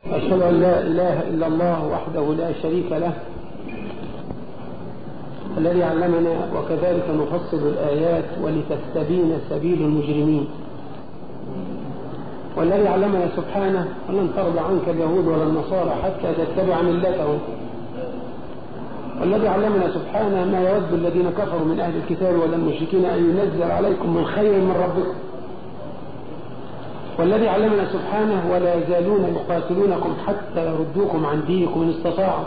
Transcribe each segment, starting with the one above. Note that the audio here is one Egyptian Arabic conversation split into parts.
أشهد أن لا إله إلا الله وحده لا شريك له الذي علمنا وكذلك نفصل الآيات ولتستبين سبيل المجرمين والذي علمنا سبحانه ولن ترضى عنك اليهود ولا النصارى حتى تتبع ملتهم والذي علمنا سبحانه ما يود الذين كفروا من أهل الكتاب ولا المشركين أن ينزل عليكم من خير من ربكم والذي علمنا سبحانه ولا يزالون يقاتلونكم حتى يردوكم عن دينكم إن استطاعوا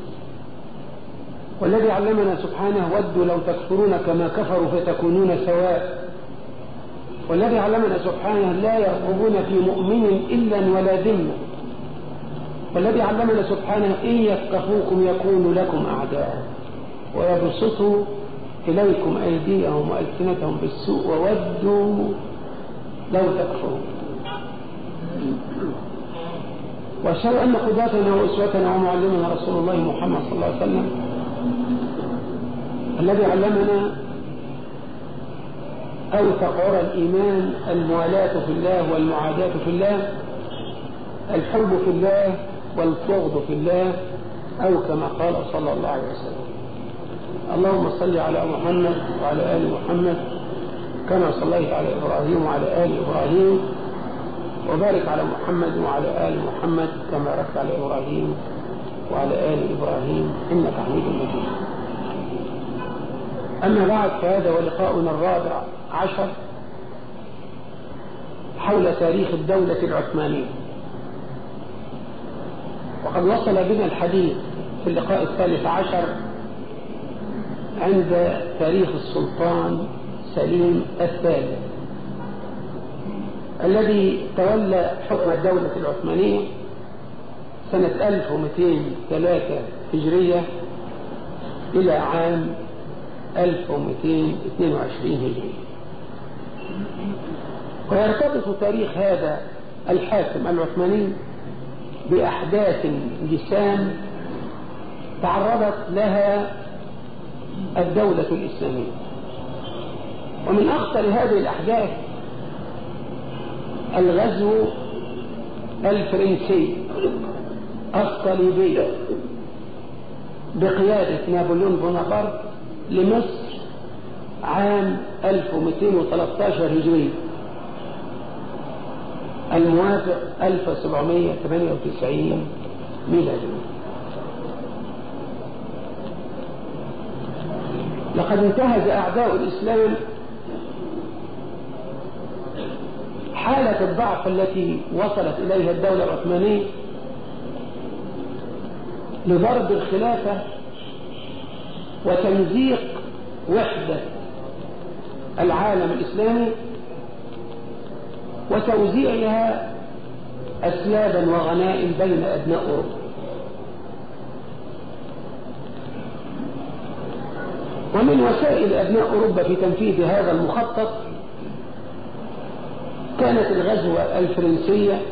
والذي علمنا سبحانه ودوا لو تكفرون كما كفروا فتكونون سواء والذي علمنا سبحانه لا يرغبون في مؤمن إلا ولا ذمة والذي علمنا سبحانه إن يثقفوكم يكونوا لكم أعداء ويبسطوا إليكم أيديهم وألسنتهم بالسوء وودوا لو تكفرون وأشهد أن قدوتنا وأسوتنا ومعلمنا رسول الله محمد صلى الله عليه وسلم الذي علمنا أوثق عرى الإيمان الموالاة في الله والمعاداة في الله الحب في الله والبغض في الله أو كما قال صلى الله عليه وسلم اللهم صل على محمد وعلى آل محمد كما صليت على إبراهيم وعلى آل إبراهيم وبارك على محمد وعلى آل محمد كما باركت على إبراهيم وعلى آل إبراهيم إنك حميد مجيد أما بعد فهذا ولقاؤنا الرابع عشر حول تاريخ الدولة العثمانية وقد وصل بنا الحديث في اللقاء الثالث عشر عند تاريخ السلطان سليم الثالث الذي تولى حكم الدولة العثمانية سنة 1203 هجرية إلى عام 1222 هجرية ويرتبط تاريخ هذا الحاكم العثماني بأحداث جسام تعرضت لها الدولة الإسلامية ومن أخطر هذه الأحداث الغزو الفرنسي الصليبي بقيادة نابليون بونابرت لمصر عام 1213 هجري الموافق 1798 ميلادي لقد انتهز أعداء الإسلام حالة الضعف التي وصلت إليها الدولة العثمانية لضرب الخلافة وتمزيق وحدة العالم الإسلامي وتوزيعها أسلابا وغنائم بين أبناء أوروبا ومن وسائل أبناء أوروبا في تنفيذ هذا المخطط كانت الغزوة الفرنسية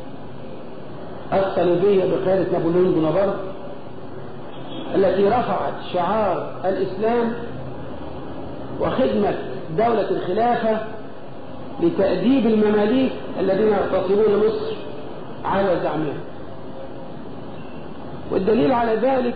الصليبية بقيادة نابليون بونابرت التي رفعت شعار الإسلام وخدمة دولة الخلافة لتأديب المماليك الذين يغتصبون مصر على زعمها والدليل على ذلك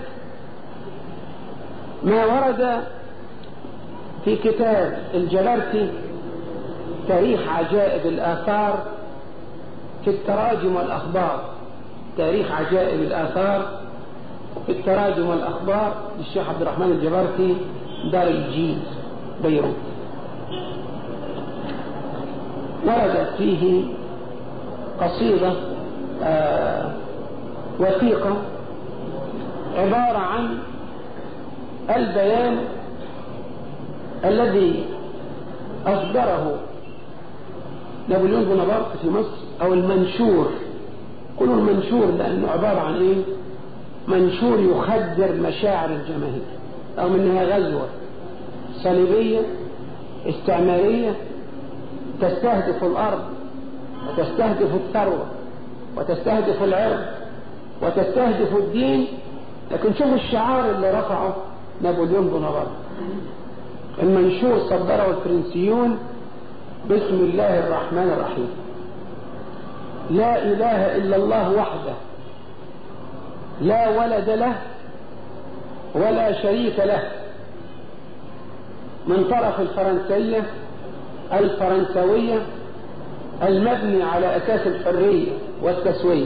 ما ورد في كتاب الجلرتي تاريخ عجائب الآثار في التراجم والأخبار تاريخ عجائب الآثار في التراجم والأخبار للشيخ عبد الرحمن الجبرتي دار الجيز بيروت وردت فيه قصيدة آه وثيقة عبارة عن البيان الذي أصدره نابليون بونابرت في مصر أو المنشور قولوا المنشور لأنه عبارة عن إيه منشور يخدر مشاعر الجماهير رغم أنها غزوة صليبية استعمارية تستهدف الأرض وتستهدف الثروة وتستهدف العرض وتستهدف الدين لكن شوفوا الشعار اللي رفعه نابليون بونابرت المنشور صدره الفرنسيون بسم الله الرحمن الرحيم لا إله إلا الله وحده لا ولد له ولا شريك له من طرف الفرنسية الفرنسوية المبني على أساس الحرية والتسوية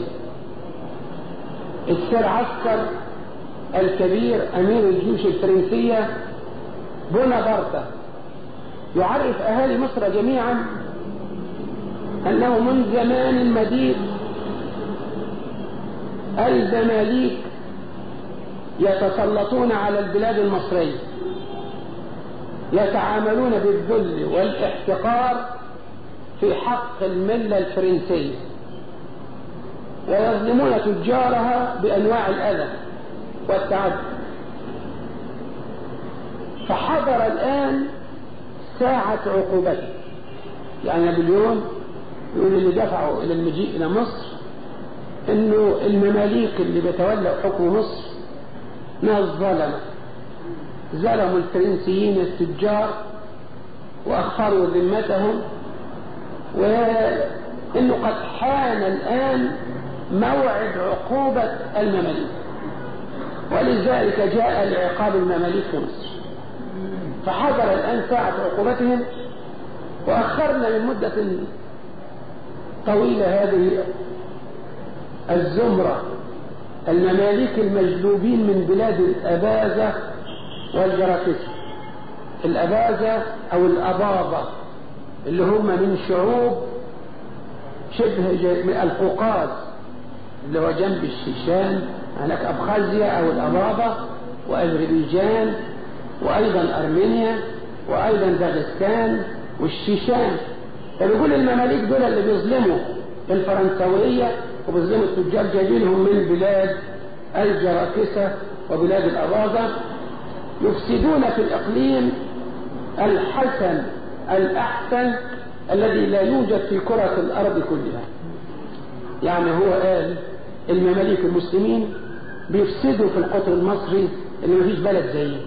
السير عسكر الكبير أمير الجيوش الفرنسية بونابرتا يعرف أهالي مصر جميعا أنه من زمان مديد المماليك يتسلطون على البلاد المصرية يتعاملون بالذل والاحتقار في حق الملة الفرنسية ويظلمون تجارها بأنواع الأذى والتعدي فحضر الآن ساعة عقوبته يعني نابليون يقول اللي دفعوا إلى المجيء إلى مصر إنه المماليك اللي بيتولوا حكم مصر ناس ظلمة ظلموا الفرنسيين التجار وأخروا ذمتهم وإنه قد حان الآن موعد عقوبة المماليك ولذلك جاء لعقاب المماليك في مصر فحضر الآن ساعة عقوبتهم وأخرنا من مدة طويلة هذه الزمرة المماليك المجلوبين من بلاد الأبازة والجراكسة الأبازة أو الأباضة اللي هم من شعوب شبه القوقاز اللي هو جنب الشيشان هناك أبخازيا أو الأباضة وأذربيجان وأيضا أرمينيا وأيضا داغستان والشيشان فبيقول المماليك دول اللي بيظلموا الفرنسوية وبيظلموا التجار جايبينهم من بلاد الجراكسة وبلاد الأباضة يفسدون في الإقليم الحسن الأحسن الذي لا يوجد في كرة الأرض كلها يعني هو قال المماليك المسلمين بيفسدوا في القطر المصري اللي مفيش بلد زيه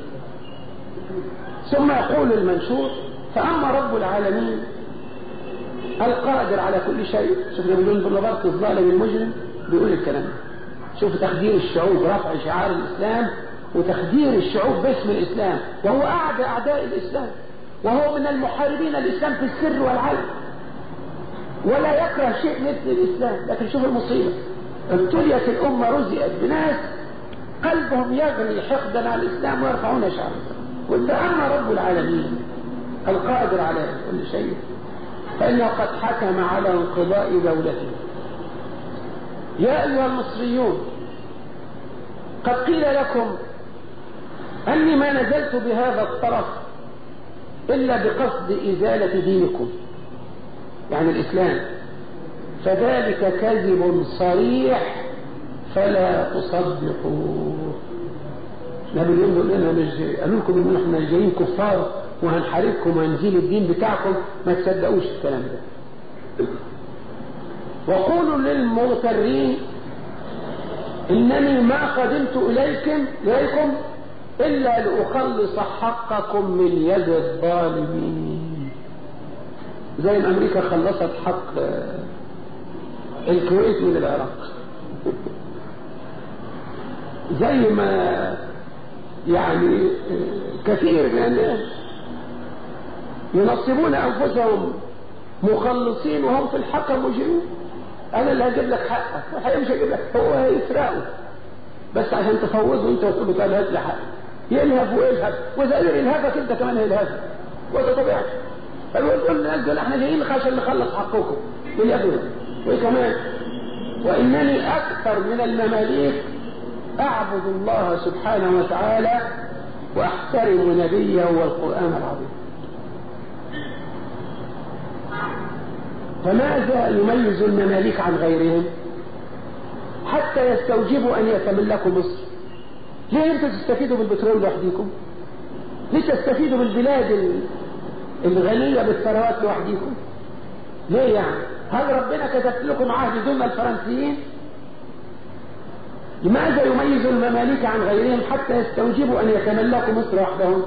ثم يقول المنشور فأما رب العالمين القادر على كل شيء شوف نابليون بونابرت الظالم المجرم بيقول الكلام ده شوف تخدير الشعوب رفع شعار الإسلام وتخدير الشعوب باسم الإسلام وهو أعدى أعداء الإسلام وهو من المحاربين الإسلام في السر والعلن ولا يكره شيء مثل الإسلام لكن شوف المصيبة ابتليت الأمة رزقت بناس قلبهم يغلي حقدا على الإسلام ويرفعون شعار وإذا أما رب العالمين القادر على كل شيء فإنه قد حكم على انقضاء دولته يا أيها المصريون قد قيل لكم أني ما نزلت بهذا الطرف إلا بقصد إزالة دينكم يعني الإسلام فذلك كذب صريح فلا تصدقوه نابليون يقول لنا مش قالوا لكم ان احنا جايين كفار وهنحاربكم وهنزيل الدين بتاعكم ما تصدقوش الكلام ده وقولوا للمغترين انني ما قدمت اليكم اليكم الا لاخلص حقكم من يد الظالمين زي ما امريكا خلصت حق الكويت من العراق زي ما يعني كثير من الناس ينصبون انفسهم مخلصين وهم في الحق مجرمون انا اللي هجيب لك حقك الحقيقه مش هجيب لك هو هيسرقه بس عشان تفوضه انت وتقول له تعالى هات لي حقك يلهب ويلهب واذا قدر يلهبك انت كمان هيلهبك وده طبيعي فالواد قلنا الناس دول احنا جايين عشان نخلص حقكم من يدنا وكمان وانني اكثر من المماليك اعبد الله سبحانه وتعالى واحترم نبيه والقران العظيم فماذا يميز المماليك عن غيرهم حتى يستوجبوا ان يتملكوا مصر ليه انتوا تستفيدوا بالبترول لوحديكم ليه تستفيدوا بالبلاد الغنية بالثروات لوحديكم ليه يعني هل ربنا كتب لكم عهد دون الفرنسيين لماذا يميز المماليك عن غيرهم حتى يستوجبوا أن يتملكوا مصر وحدهم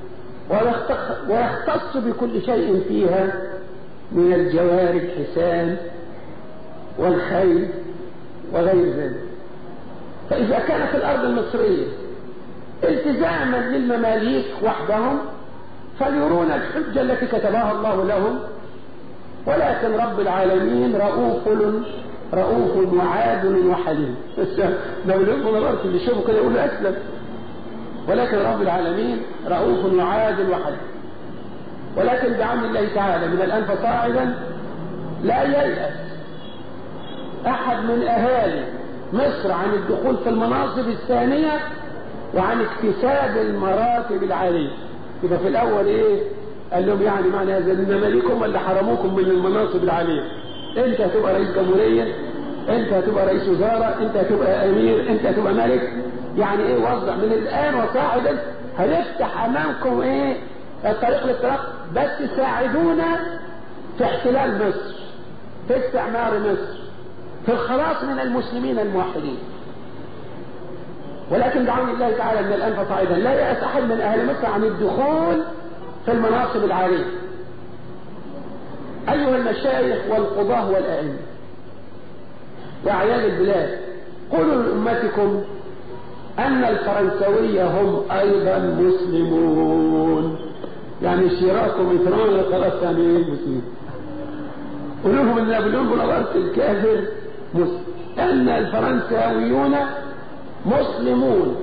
ويختص بكل شيء فيها من الجوار الحسان والخيل وغير ذلك فإذا كانت الأرض المصرية التزاما للمماليك وحدهم فليرون الحجة التي كتبها الله لهم ولكن رب العالمين رؤوف رؤوف وعادل وحليم نابليون بونابرت اللي يشوفه كده يقول له اسلم ولكن رب العالمين رؤوف وعادل وحليم ولكن بعون الله تعالى من الان فصاعدا لا ييأس احد من اهالي مصر عن الدخول في المناصب الثانيه وعن اكتساب المراتب العاليه يبقى في الاول ايه قال لهم يعني معنى هذا ان مماليكم اللي حرموكم من المناصب العاليه انت هتبقى رئيس جمهوريه انت هتبقى رئيس وزاره انت هتبقى امير انت هتبقى ملك يعني ايه وضع من الان وصاعدا هنفتح امامكم ايه الطريق للطريق بس ساعدونا في احتلال مصر في استعمار مصر في الخلاص من المسلمين الموحدين ولكن بعون الله تعالى من الان فصاعدا لا يأس احد من اهل مصر عن الدخول في المناصب العاليه ايها المشايخ والقضاه والائمه وأعيان البلاد قولوا لأمتكم أن الفرنسوية هم أيضا مسلمون يعني شيراكم إثنان خلاص ثانيين مسلمين قولوا لهم أن نابليون بونابرت الكافر مسلم أن الفرنساويون مسلمون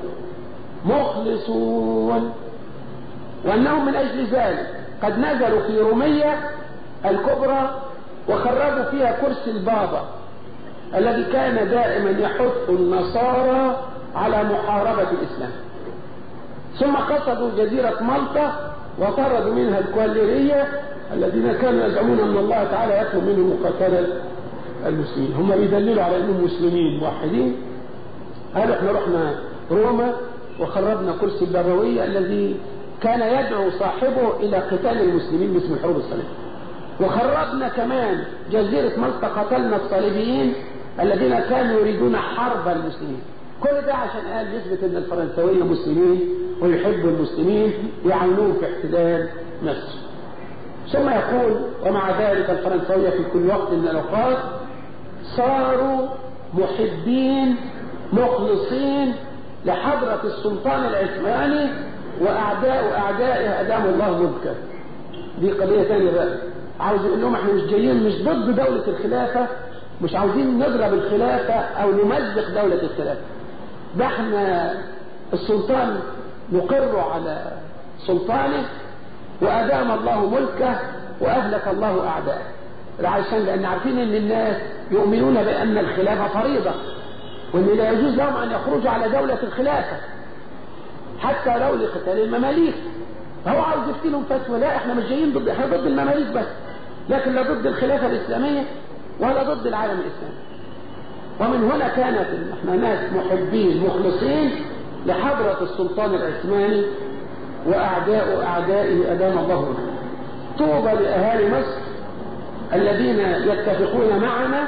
مخلصون وأنهم من أجل ذلك قد نزلوا في رومية الكبرى وخرجوا فيها كرسي البابا الذي كان دائما يحث النصارى على محاربة الإسلام ثم قصدوا جزيرة مالطا وطردوا منها الكواليرية الذين كانوا يزعمون أن الله تعالى يطلب منهم مقاتلة المسلمين هم بيدللوا على أنهم مسلمين موحدين قالوا احنا رحنا روما وخربنا كرسي البابوية الذي كان يدعو صاحبه إلى قتال المسلمين باسم الحروب الصليبية وخربنا كمان جزيرة مالطا قتلنا الصليبيين الذين كانوا يريدون حرب المسلمين كل ده عشان قال يثبت ان الفرنسوية مسلمين ويحبوا المسلمين يعاونوهم في احتلال مصر ثم يقول ومع ذلك الفرنسوية في كل وقت من الاوقات صاروا محبين مخلصين لحضرة السلطان العثماني واعداء اعدائه ادام الله ملكه دي قضية ثانية بقى عاوز يقول لهم احنا مش جايين مش ضد دولة الخلافة مش عاوزين نضرب الخلافة او نمزق دولة الخلافة ده احنا السلطان نقر على سلطانه وادام الله ملكه واهلك الله اعداءه عشان لان عارفين ان الناس يؤمنون بان الخلافة فريضة وان لا يجوز لهم ان يخرجوا على دولة الخلافة حتى لو لقتال المماليك هو عاوز يفتي لهم فتوى لا احنا مش جايين ضد احنا ضد المماليك بس لكن لا ضد الخلافة الاسلامية ولا ضد العالم الاسلامي ومن هنا كانت احنا ناس محبين مخلصين لحضرة السلطان العثماني واعداء اعدائه ادام الله طوبى لاهالي مصر الذين يتفقون معنا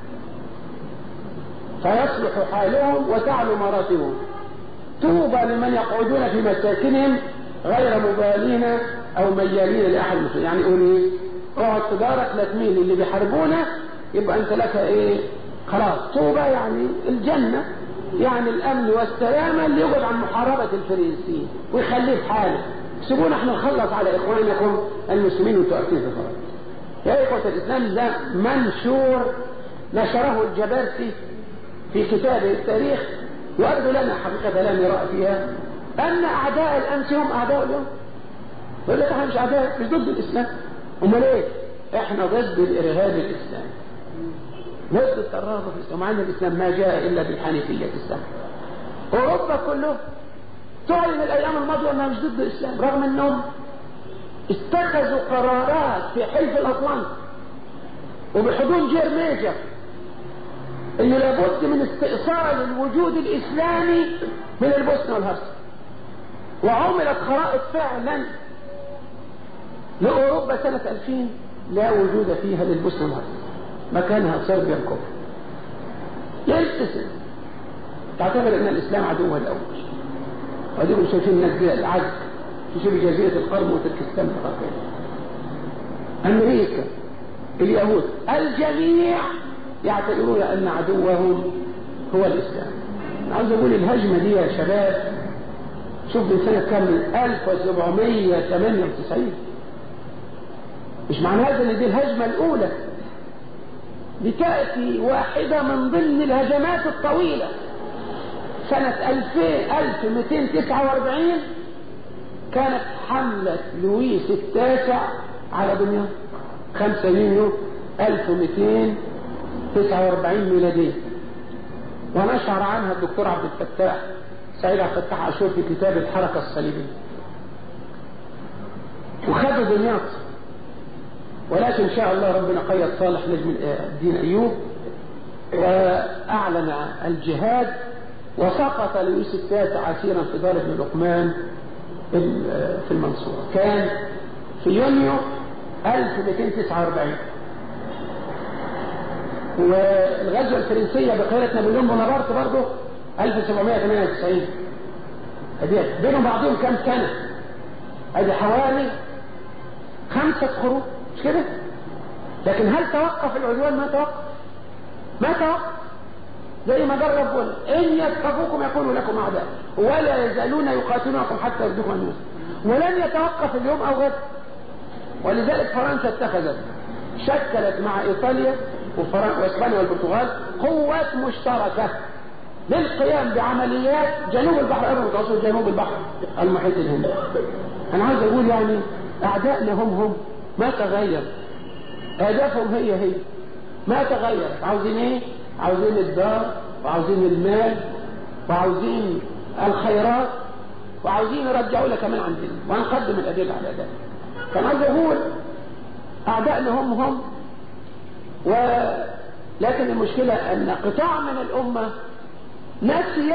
فيصلح حالهم وتعلو مراتبهم طوبى لمن يقعدون في مساكنهم غير مبالين او ميالين لاحد المسلمين يعني يقول ايه اقعد في دارك لا تميل اللي بيحاربونا يبقى انت لك ايه خلاص طوبى يعني الجنة يعني الامن والسلامة اللي يقعد عن محاربة الفرنسيين ويخليه في حاله سيبونا احنا نخلص على اخوانكم المسلمين وانتوا في فرنسا يا اخوة الاسلام ده منشور نشره الجبرتي في كتابه التاريخ وأرجو لنا حقيقة لا مراء فيها أن أعداء الأمس هم أعداء اليوم يقول لك احنا مش أعداء مش ضد الإسلام أمال إيه؟ احنا ضد الإرهاب الإسلامي ضد الترهب في الإسلام مع أن الإسلام ما جاء إلا بالحنيفية الإسلام أوروبا كله تعلن الأيام الماضية أنها مش ضد الإسلام رغم أنهم اتخذوا قرارات في حلف الأطلنطي وبحضور جير ميجر انه لابد من استئصال الوجود الاسلامي من البوسنه والهرسك وعملت خرائط فعلا لاوروبا سنه 2000 لا وجود فيها للبوسنه والهرسك مكانها صربيا الكفر يلتزم تعتبر ان الاسلام عدوها الاول واديكم شايفين الناس دي العز تشوف جزيره القرم وتركستان الغربيه امريكا اليهود الجميع يعتبرون أن عدوهم هو الإسلام عاوز اقول الهجمة دي يا شباب شوف من سنة كام من 1798 مش معنى هذا ان دي الهجمة الاولى بتأتي واحدة من ضمن الهجمات الطويلة سنة 2000 1249 كانت حملة لويس التاسع على دمياط 5 يونيو 1249 ميلادية ونشر عنها الدكتور عبد الفتاح سعيد عبد الفتاح عاشور في كتاب الحركة الصليبية وخدوا دمياط ولكن ان شاء الله ربنا قيد صالح نجم الدين ايوب واعلن الجهاد وسقط لويس التاسع اسيرا في دار ابن لقمان في المنصورة كان في يونيو 1249 والغزوة الفرنسية بقيادة نابليون بونابرت برضه 1798 ادي بينهم بعضهم كام سنة ادي حوالي خمسة قرون مش كده لكن هل توقف العدوان ما توقف ما توقف زي ما قال ربنا ان يثقفوكم يكونوا لكم اعداء ولا يزالون يقاتلونكم حتى يردوكم عن ولن يتوقف اليوم او غد ولذلك فرنسا اتخذت شكلت مع ايطاليا واسبانيا والبرتغال قوات مشتركه للقيام بعمليات جنوب البحر المتوسط جنوب البحر المحيط الهندي انا عايز اقول يعني اعدائنا هم هم ما تغير اهدافهم هي هي ما تغير عاوزين ايه عاوزين الدار وعاوزين المال وعاوزين الخيرات وعاوزين يرجعوا لك كمان عندنا وهنقدم الادله على ذلك كان عايز اقول اعدائنا هم هم ولكن المشكله ان قطاع من الامه نسي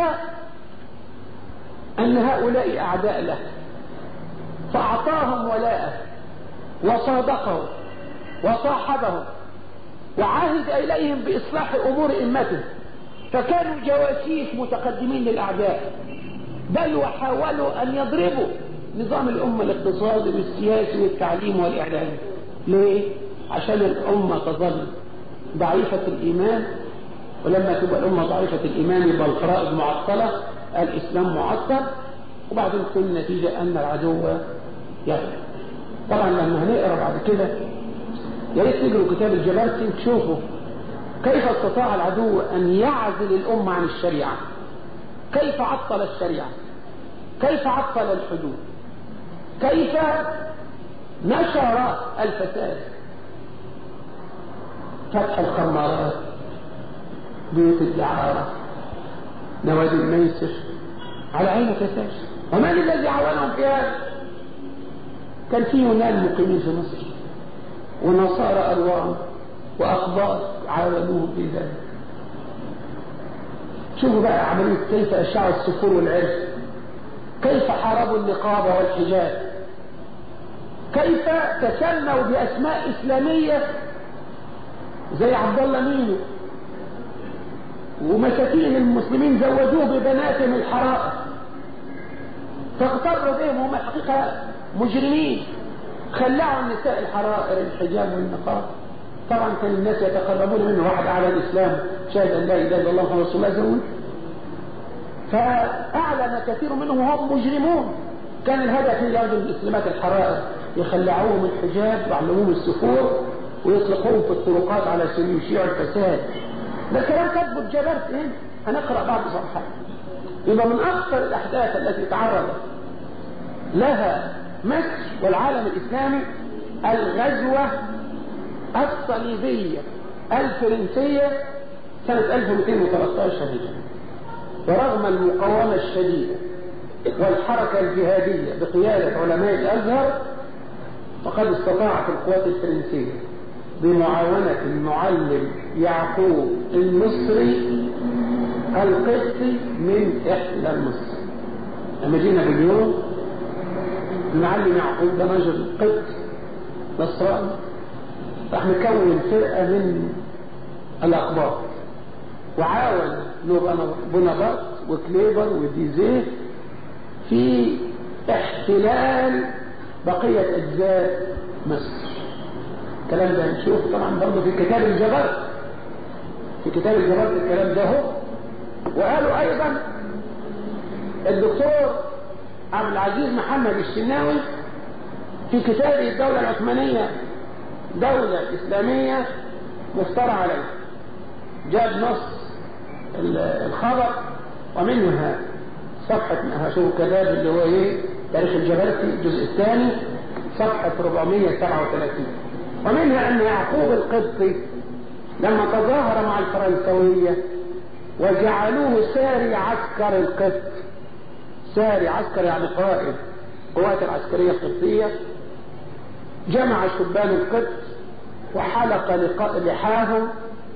ان هؤلاء اعداء له فاعطاهم ولاءه وصادقه وصاحبه وعاهد إليهم بإصلاح أمور أمته فكانوا جواسيس متقدمين للأعداء بل وحاولوا أن يضربوا نظام الأمة الاقتصادي والسياسي والتعليم والإعلام ليه؟ عشان الأمة تظل ضعيفة الإيمان ولما تبقى الأمة ضعيفة الإيمان يبقى الفرائض معطلة الإسلام معطل وبعدين تكون النتيجة أن العدو يغلب طبعا لما هنقرا بعد كده يا ريت تقروا كتاب الجبارتي تشوفوا كيف استطاع العدو ان يعزل الامه عن الشريعه كيف عطل الشريعه كيف عطل الحدود كيف نشر الفساد فتح الخمارات بيوت الدعارة نوادي الميسر على عين كساش ومن الذي عاونهم في هذا كان في يونان مقيمين في مصر ونصارى ألوان وأقباط عاونوهم في ذلك شوفوا بقى عملية كيف أشعوا السفور والعرس كيف حاربوا النقابة والحجاب كيف تسموا بأسماء إسلامية زي عبد الله مينو ومساكين المسلمين زوجوه ببناتهم الحرائر فاغتروا بهم هم الحقيقة مجرمين خلعوا النساء الحرائر الحجاب والنقاب طبعا كان الناس يتقربون منه واحد اعلن الاسلام شهد ان لا اله الا الله محمد رسول الله زوج فاعلن كثير منهم وهم مجرمون كان الهدف من ياخذوا المسلمات الحرائر يخلعوهم الحجاب ويعلموهم السفور ويطلقوهم في الطرقات على سبيل يشيع الفساد ده كلام كاتبه الجبرت ايه هنقرا بعض صفحات يبقى من اخطر الاحداث التي تعرضت لها مصر والعالم الإسلامي الغزوة الصليبية الفرنسية سنة 1213 هجري ورغم المقاومة الشديدة والحركة الجهادية بقيادة علماء الأزهر فقد استطاعت القوات الفرنسية بمعاونة المعلم يعقوب المصري القبطي من إحدى مصر لما جينا باليوم المعلم يعقوب ده رجل قبط نصراني راح مكون فرقة من الأقباط وعاون بونابرت وكليبر وديزيه في احتلال بقية أجزاء مصر الكلام ده نشوف طبعا برضه في كتاب الجبر في كتاب الجبر الكلام ده هو وقالوا ايضا الدكتور عبد العزيز محمد الشناوي في كتابه الدولة العثمانية دولة إسلامية مفترى عليها جاب نص الخبر ومنها صفحة هشوف كتاب اللي هو ايه تاريخ الجبلتي الجزء الثاني صفحة 437 ومنها أن يعقوب القبطي لما تظاهر مع الفرنسوية وجعلوه ساري عسكر القبط ساري عسكر يعني قائد القوات العسكرية القبطية جمع شبان القدس وحلق لحاهم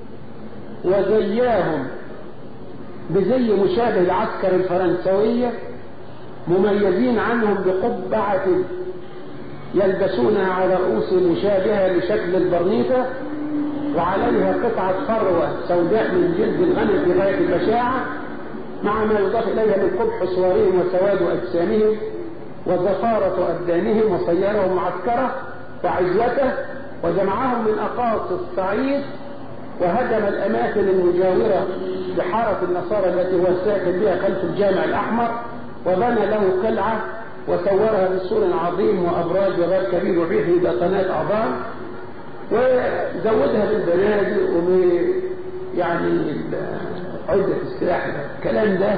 وزياهم بزي مشابه العسكر الفرنسوية مميزين عنهم بقبعة يلبسونها على رؤوس مشابهة لشكل البرنيطة وعليها قطعة فروة سوداء من جلد الغنم في غاية البشاعة مع ما يضاف إليها من قبح صورهم وسواد أجسامهم وزفارة أبدانهم وصيرهم معسكرة وعزوته وجمعهم من أقاصي الصعيد وهدم الأماكن المجاورة بحارة النصارى التي هو ساكن بها خلف الجامع الأحمر وبنى له قلعة وصورها بسور عظيم وأبراج وباب كبير وفيه بطانات أعظام وزودها بالبنادق وب يعني عدة السلاح ده الكلام ده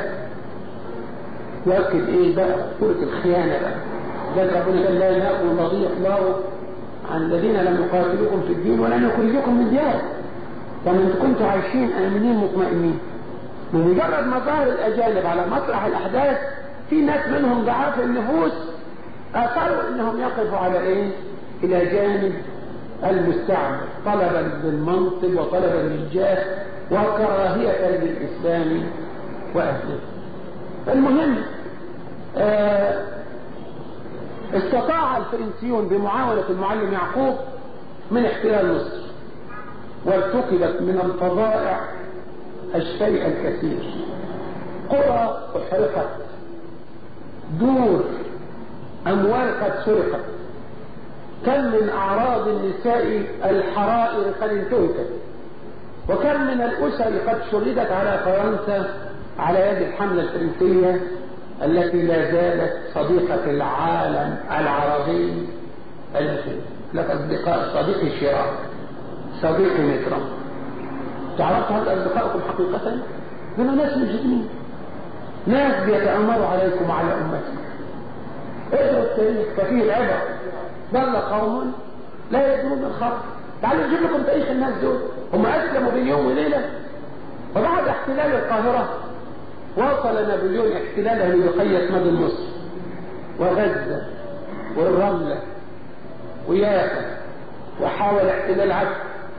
يؤكد ايه بقى خطورة الخيانة بقى ده ربنا قال لا ينهاكم الله الله عن الذين لم يقاتلوكم في الدين ولم يخرجوكم من دياركم فمن كنتم عايشين امنين مطمئنين بمجرد ما ظهر الاجانب على مسرح الاحداث في ناس منهم ضعاف النفوس اثروا انهم يقفوا على ايه الى جانب المستعمر طلبا للمنصب وطلبا للجاه وكراهية للإسلام وأهله المهم آه استطاع الفرنسيون بمعاونة المعلم يعقوب من احتلال مصر وارتكبت من الفظائع الشيء الكثير قرى احرقت دور اموال قد سرقت كم من اعراض النساء الحرائر قد انتهكت وكم من الاسر قد شردت على فرنسا على يد الحملة الفرنسية التي لا زالت صديقة العالم العربي التي لك أصدقاء صديقي الشراء صديقي مترم تعرفت هل أصدقائكم حقيقة؟ هم ناس مجرمين ناس بيتأمروا عليكم وعلى أمتكم اقرأ التاريخ ففيه العبر ضل قوم لا يدرون الخط تعالوا نجيب لكم تاريخ الناس دول هم أسلموا بين يوم وليلة وبعد احتلال القاهرة واصل نابليون احتلاله لبقية مدن مصر وغزة والرملة ويافا وحاول احتلال عكس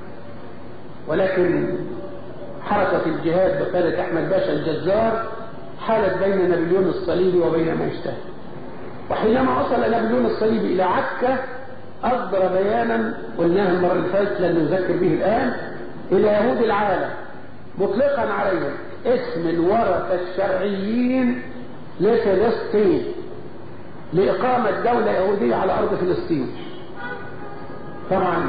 ولكن حركة الجهاد بقيادة أحمد باشا الجزار حالت بين نابليون الصليبي وبين ما يشتهي وحينما وصل نابليون الصليبي إلى عكا أصدر بيانا قلناه المرة اللي فاتت لن نذكر به الآن إلى يهود العالم مطلقا عليهم اسم الورثة الشرعيين لفلسطين لإقامة دولة يهودية على أرض فلسطين طبعا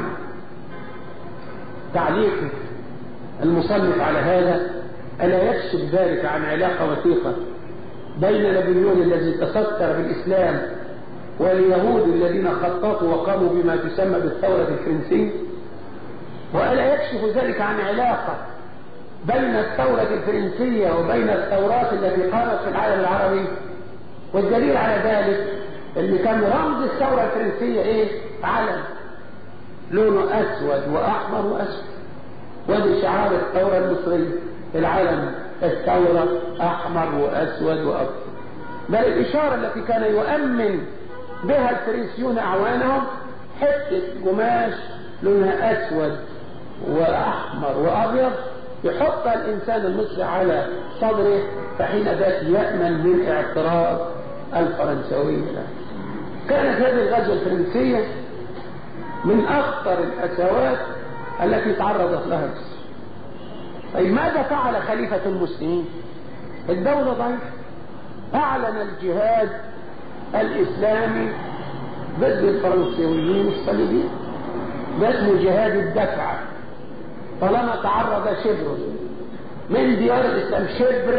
تعليق المصنف على هذا ألا يكشف ذلك عن علاقة وثيقة بين نابليون الذي تستر بالإسلام واليهود الذين خططوا وقاموا بما تسمى بالثورة الفرنسية وألا يكشف ذلك عن علاقة بين الثورة الفرنسية وبين الثورات التي قامت في العالم العربي والدليل على ذلك ان كان رمز الثورة الفرنسية ايه علم لونه اسود واحمر واسود ودي شعار الثورة المصرية العلم الثورة احمر واسود واصفر بل الاشارة التي كان يؤمن بها الفرنسيون اعوانهم حتة قماش لونها اسود واحمر وابيض يحط الإنسان المصري على صدره فحين ذاك يأمن من اعتراض الفرنسوي كانت هذه الغزوة الفرنسية من أخطر الأسوات التي تعرضت لها مصر طيب ماذا فعل خليفة المسلمين الدولة ضعيفة أعلن الجهاد الإسلامي ضد الفرنسيين الصليبيين ده اسمه جهاد الدفع طالما تعرض شبر من ديار الإسلام شبر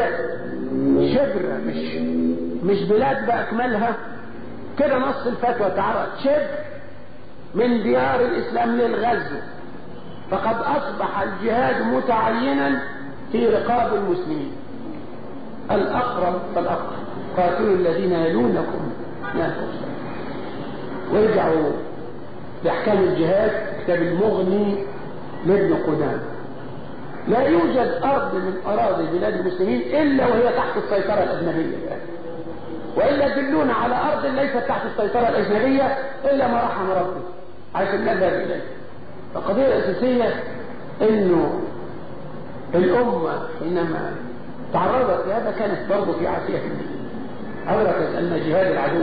شبر مش مش بلاد بأكملها كده نص الفتوى تعرض شبر من ديار الإسلام للغزو فقد أصبح الجهاد متعينا في رقاب المسلمين الأقرب فالأقرب قاتلوا الذين يلونكم من الكفار وارجعوا لأحكام الجهاد كتاب المغني لابن قدام لا يوجد أرض من أراضي بلاد المسلمين إلا وهي تحت السيطرة الأجنبية وإلا دلونا على أرض ليست تحت السيطرة الأجنبية إلا ما رحم ربي عشان نذهب إليه القضية الأساسية إنه الأمة حينما تعرضت لهذا كانت برضه في عافية أدركت أن جهاد العدو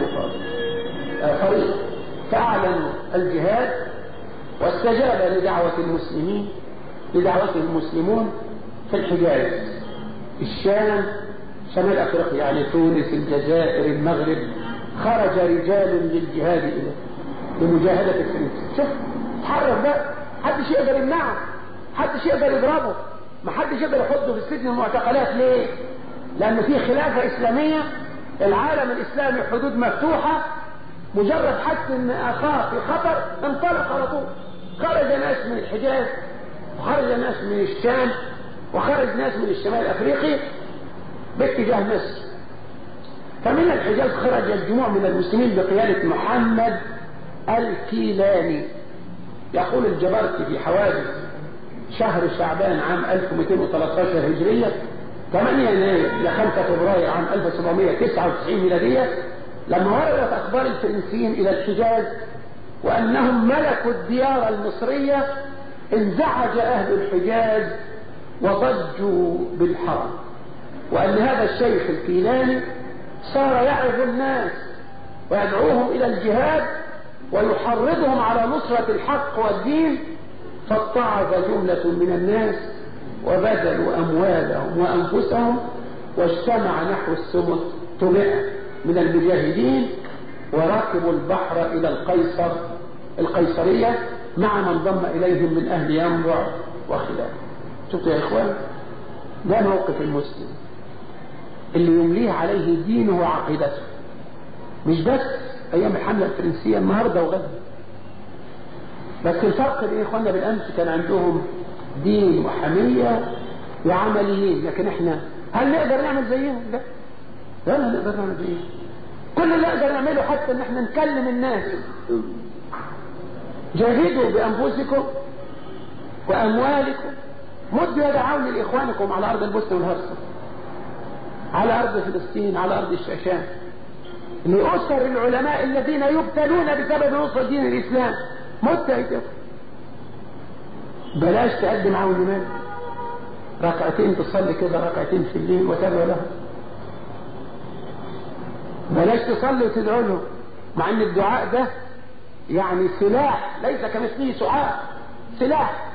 فريق فأعلنوا الجهاد واستجاب لدعوة المسلمين لدعوته المسلمون في الحجاز الشام شمال أفريقيا يعني تونس الجزائر المغرب خرج رجال للجهاد إليه لمجاهدة الفرنسي شوف تحرك بقى محدش يقدر يمنعه محدش يقدر يضربه محدش يقدر يحطه في السجن المعتقلات ليه لأن في خلافة إسلامية العالم الإسلامي حدود مفتوحة مجرد حس ان اخاه في خطر انطلق على طول خرج ناس من الحجاز وخرج ناس من الشام وخرج ناس من الشمال الافريقي باتجاه مصر فمن الحجاز خرج الجموع من المسلمين بقيادة محمد الكيلاني يقول الجبرتي في حوادث شهر شعبان عام 1213 هجرية 8 يناير إلى 5 فبراير عام 1799 ميلادية لما وردت أخبار الفرنسيين إلى الحجاز وأنهم ملكوا الديار المصرية انزعج أهل الحجاز وضجوا بالحرم وأن هذا الشيخ الكيلاني صار يعظ الناس ويدعوهم إلى الجهاد ويحرضهم على نصرة الحق والدين فاتعظ جملة من الناس وبذلوا أموالهم وأنفسهم واجتمع نحو السمت تمئة من المجاهدين وركبوا البحر إلى القيصر القيصرية مع من ضم إليهم من أهل ينبع وخلافه شفتوا يا إخوان ده موقف المسلم اللي يمليه عليه دينه وعقيدته مش بس أيام الحملة الفرنسية النهاردة وغدا بس الفرق بين إخواننا بالأمس كان عندهم دين وحمية وعمليين لكن احنا هل نقدر نعمل زيهم؟ لا لا لا نقدر نعمل زيهم كل اللي نقدر نعمله حتى ان احنا نكلم الناس جاهدوا بانفسكم واموالكم مدوا يد عون لاخوانكم على ارض البوسنه والهرسك على ارض فلسطين على ارض الشاشان لاسر العلماء الذين يبتلون بسبب نصر دين الاسلام مد ايديكم بلاش تقدم عون لمال ركعتين تصلي كده ركعتين في الليل وتدعو له بلاش تصلي وتدعو له مع ان الدعاء ده يعني سلاح ليس كمثله سعاء سلاح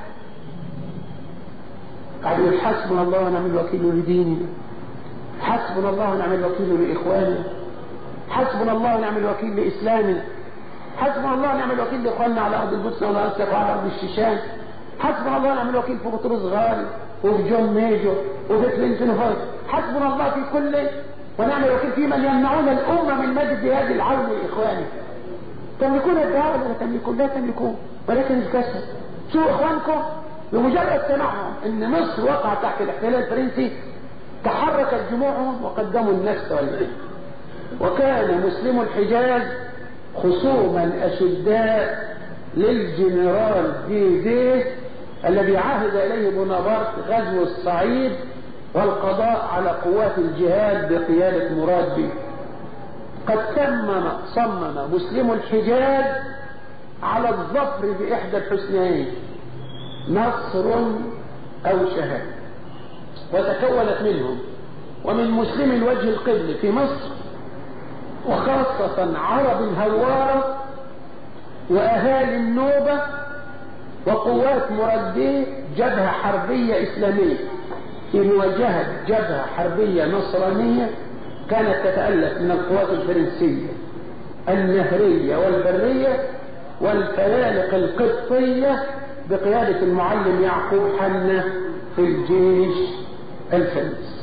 قال يقول حسبنا الله ونعم الوكيل لديننا حسبنا الله ونعم الوكيل لاخواننا حسبنا الله ونعم الوكيل لاسلامنا حسبنا الله ونعم الوكيل لاخواننا على ارض البوسنه والهرسك وعلى ارض الشيشان حسبنا الله ونعم الوكيل في بطرس غالي وفي جون ميجو وفي كلينتون هاي حسبنا الله في كل ونعم الوكيل في من يمنعون الأمة من مجد هذه العون لإخوانه تملكون الدعوة ولا تملكون لا تملكون ولكن الكسر شو إخوانكم بمجرد سماعهم أن مصر وقع تحت الاحتلال الفرنسي تحركت جموعهم وقدموا النفس والمال وكان مسلم الحجاز خصوما أشداء للجنرال دي دي الذي عهد إليه بونابرت غزو الصعيد والقضاء على قوات الجهاد بقيادة مراد بيه قد صمم صمم مسلم الحجاز على الظفر بإحدى الحسنيين نصر أو شهادة وتكونت منهم ومن مسلم الوجه القبل في مصر وخاصة عرب الهوارة وأهالي النوبة وقوات مرديه جبهة حربية إسلامية في مواجهة جبهة حربية نصرانية كانت تتألف من القوات الفرنسية النهرية والبرية والفيالق القبطية بقيادة المعلم يعقوب حنة في الجيش الفرنس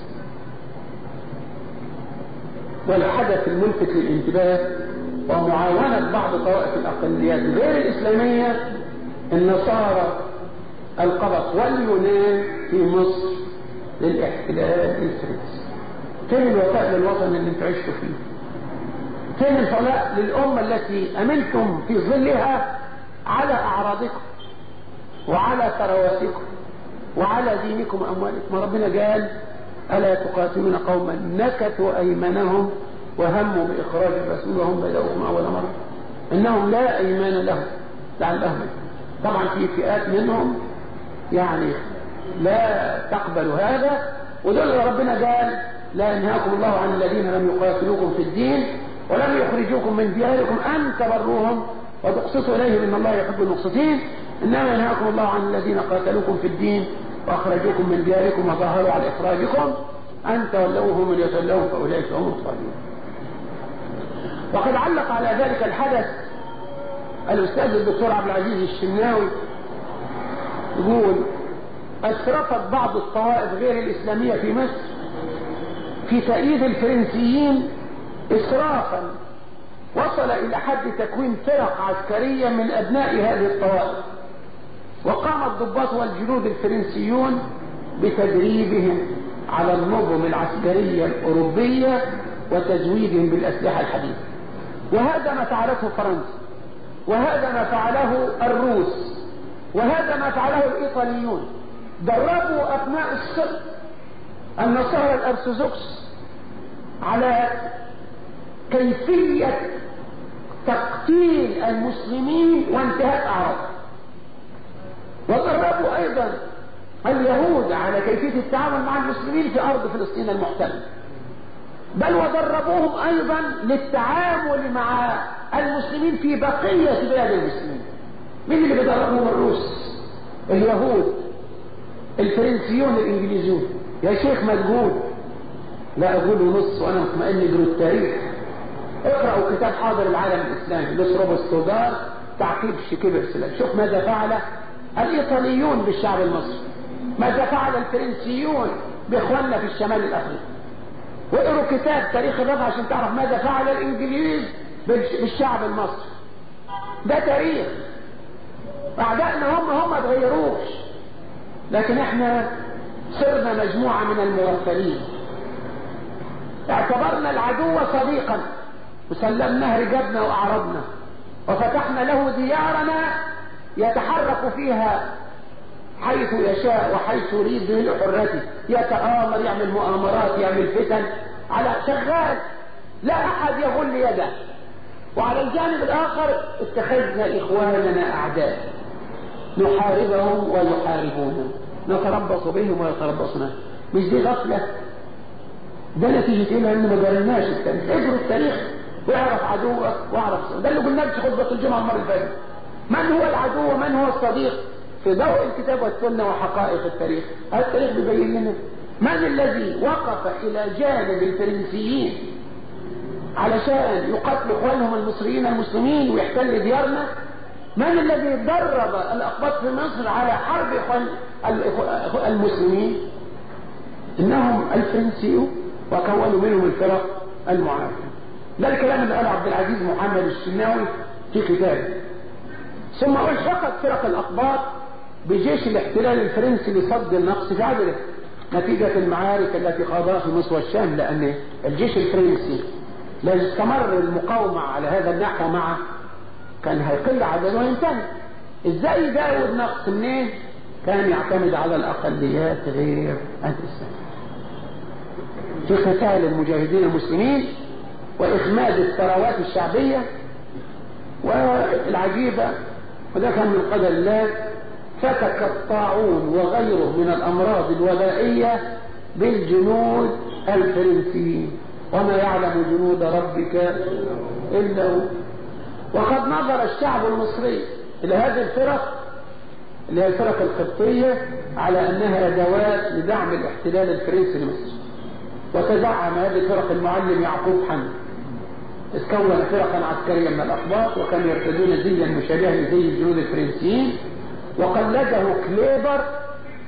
والحدث الملفت للانتباه ومعاونة بعض طوائف الأقليات غير الإسلامية النصارى القبط واليونان في مصر للاحتلال الفرنسي فين الوفاء للوطن اللي انتوا عشتوا فيه فين الفلاء للأمة التي أمنتم في ظلها على أعراضكم وعلى ثرواتكم وعلى دينكم وأموالكم ربنا قال ألا تقاتلون قوما نكثوا أيمانهم وهموا بإخراج الرسول وهم بدأوكم أول مرة إنهم لا أيمان لهم لعلهم طبعا في فئات منهم يعني لا تقبل هذا ودول ربنا قال لا ينهاكم الله عن الذين لم يقاتلوكم في الدين ولم يخرجوكم من دياركم أن تبروهم وتقسطوا إليهم إن الله يحب المقسطين إنما ينهاكم الله عن الذين قاتلوكم في الدين وأخرجوكم من دياركم وظهروا على إخراجكم أن تولوهم من يتولوهم فأولئك هم الظالمون وقد علق على ذلك الحدث الأستاذ الدكتور عبد العزيز الشناوي يقول أسرفت بعض الطوائف غير الإسلامية في مصر في تأييد الفرنسيين إسرافا وصل إلى حد تكوين فرق عسكرية من أبناء هذه الطوائف وقام الضباط والجنود الفرنسيون بتدريبهم على النظم العسكرية الأوروبية وتزويدهم بالأسلحة الحديثة وهذا ما فعلته فرنسا وهذا ما فعله الروس وهذا ما فعله الإيطاليون دربوا أبناء السبت النصارى الأرثوذكس على كيفية تقتيل المسلمين وانتهاء أعراضهم ودربوا أيضا اليهود على كيفية التعامل مع المسلمين في أرض فلسطين المحتلة بل ودربوهم أيضا للتعامل مع المسلمين في بقية بلاد المسلمين مين اللي بيدربهم الروس اليهود الفرنسيون الانجليزيون يا شيخ مجهول لا اقول نص وانا مطمئن اجروا التاريخ اقرأوا كتاب حاضر العالم الاسلامي لسروب السودار تعقيب شكيبر سلام شوف ماذا فعل الايطاليون بالشعب المصري ماذا فعل الفرنسيون باخواننا في الشمال الافريقي واقروا كتاب تاريخ الرفع عشان تعرف ماذا فعل الانجليز بالشعب المصري ده تاريخ اعدائنا هم هم ما تغيروش لكن احنا صرنا مجموعة من المغفلين اعتبرنا العدو صديقا وسلمناه رجبنا واعرضنا وفتحنا له ديارنا يتحرك فيها حيث يشاء وحيث يريد به حرته يتآمر يعمل مؤامرات يعمل فتن على شغال لا احد يغل يده وعلى الجانب الاخر اتخذنا اخواننا اعداء نحاربهم ويحاربونا نتربص بهم ويتربصنا مش دي غفلة ده نتيجة ايه لان ما جريناش التاريخ اجروا التاريخ واعرف عدوك واعرف ده اللي قلنا في خطبة الجمعة المرة اللي فاتت من هو العدو ومن هو الصديق في ضوء الكتاب والسنة وحقائق التاريخ هذا التاريخ بيبين لنا من الذي وقف الى جانب الفرنسيين علشان يقتل اخوانهم المصريين المسلمين ويحتل ديارنا من الذي درب الأقباط في مصر على حرب إخوان المسلمين إنهم الفرنسيون وكونوا منهم الفرق المعارضة ده الكلام اللي قاله عبد العزيز محمد الشناوي في كتابه ثم ألحقت فرق الأقباط بجيش الاحتلال الفرنسي لصد النقص في عدله نتيجة المعارك التي خاضها في مصر والشام لأن الجيش الفرنسي لو استمر المقاومة على هذا النحو مع كان هيقل عدده وينتهي ازاي يزود نقص منين كان يعتمد على الاقليات غير الاسلام في قتال المجاهدين المسلمين واخماد الثروات الشعبية والعجيبة وده كان من قدر الله فتك الطاعون وغيره من الامراض الوبائية بالجنود الفرنسيين وما يعلم جنود ربك الا هو وقد نظر الشعب المصري إلى هذه الفرق اللي هي الفرق القبطية على أنها أدوات لدعم الاحتلال الفرنسي لمصر وتزعم هذه الفرق المعلم يعقوب حمد اتكون فرقا عسكرية من الأقباط وكانوا يرتدون زيا مشابها لزي الجنود الفرنسيين وقلده كليبر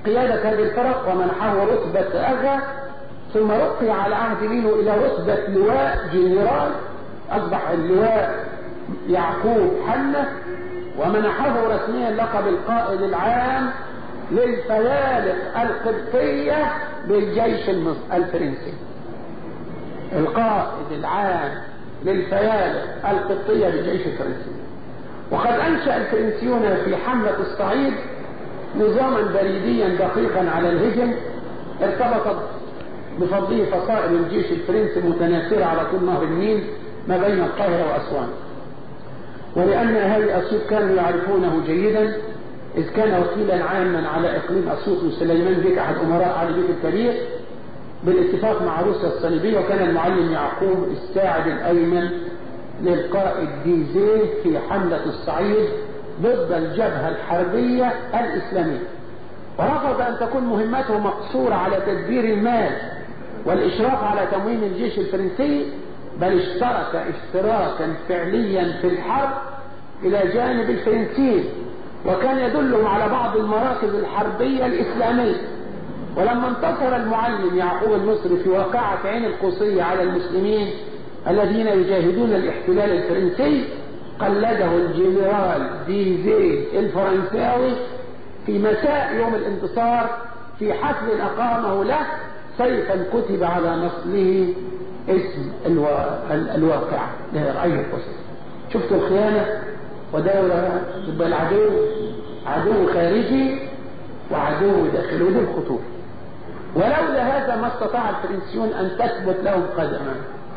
قيادة هذه الفرق ومنحه رتبة أغا ثم رقي على عهد مينو إلى رتبة لواء جنرال أصبح اللواء يعقوب حنة ومنحه رسميا لقب القائد العام للفيالق القبطية بالجيش الفرنسي القائد العام للفيالق القبطية بالجيش الفرنسي وقد أنشأ الفرنسيون في حملة الصعيد نظاما بريديا دقيقا على الهجن ارتبطت بفضله فصائل الجيش الفرنسي المتناثرة على طول نهر النيل ما بين القاهرة وأسوان ولأن أهالي أسيوط كانوا يعرفونه جيدا إذ كان وكيلا عاما على إقليم أسيوط وسليمان بيك أحد أمراء علي بيك الكبير بالاتفاق مع روسيا الصليبية وكان المعلم يعقوب الساعد الأيمن للقائد ديزيه في حملة الصعيد ضد الجبهة الحربية الإسلامية ورفض أن تكون مهمته مقصورة على تدبير المال والإشراف على تموين الجيش الفرنسي بل اشترك اشتراكا فعليا في الحرب إلى جانب الفرنسيين وكان يدلهم على بعض المراكز الحربية الإسلامية ولما انتصر المعلم يعقوب المصري في واقعة عين القوسية على المسلمين الذين يجاهدون الاحتلال الفرنسي قلده الجنرال ديزي الفرنساوي في مساء يوم الانتصار في حفل أقامه له سيفا كتب على نصله اسم الواقع لرعي القوسية شفتوا الخيانة ودولة يبقى العدو عدو خارجي وعدو داخلي ودي الخطوط ولولا هذا ما استطاع الفرنسيون أن تثبت لهم قدما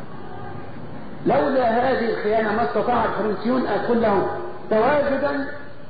لولا هذه الخيانة ما استطاع الفرنسيون أن يكون لهم تواجدا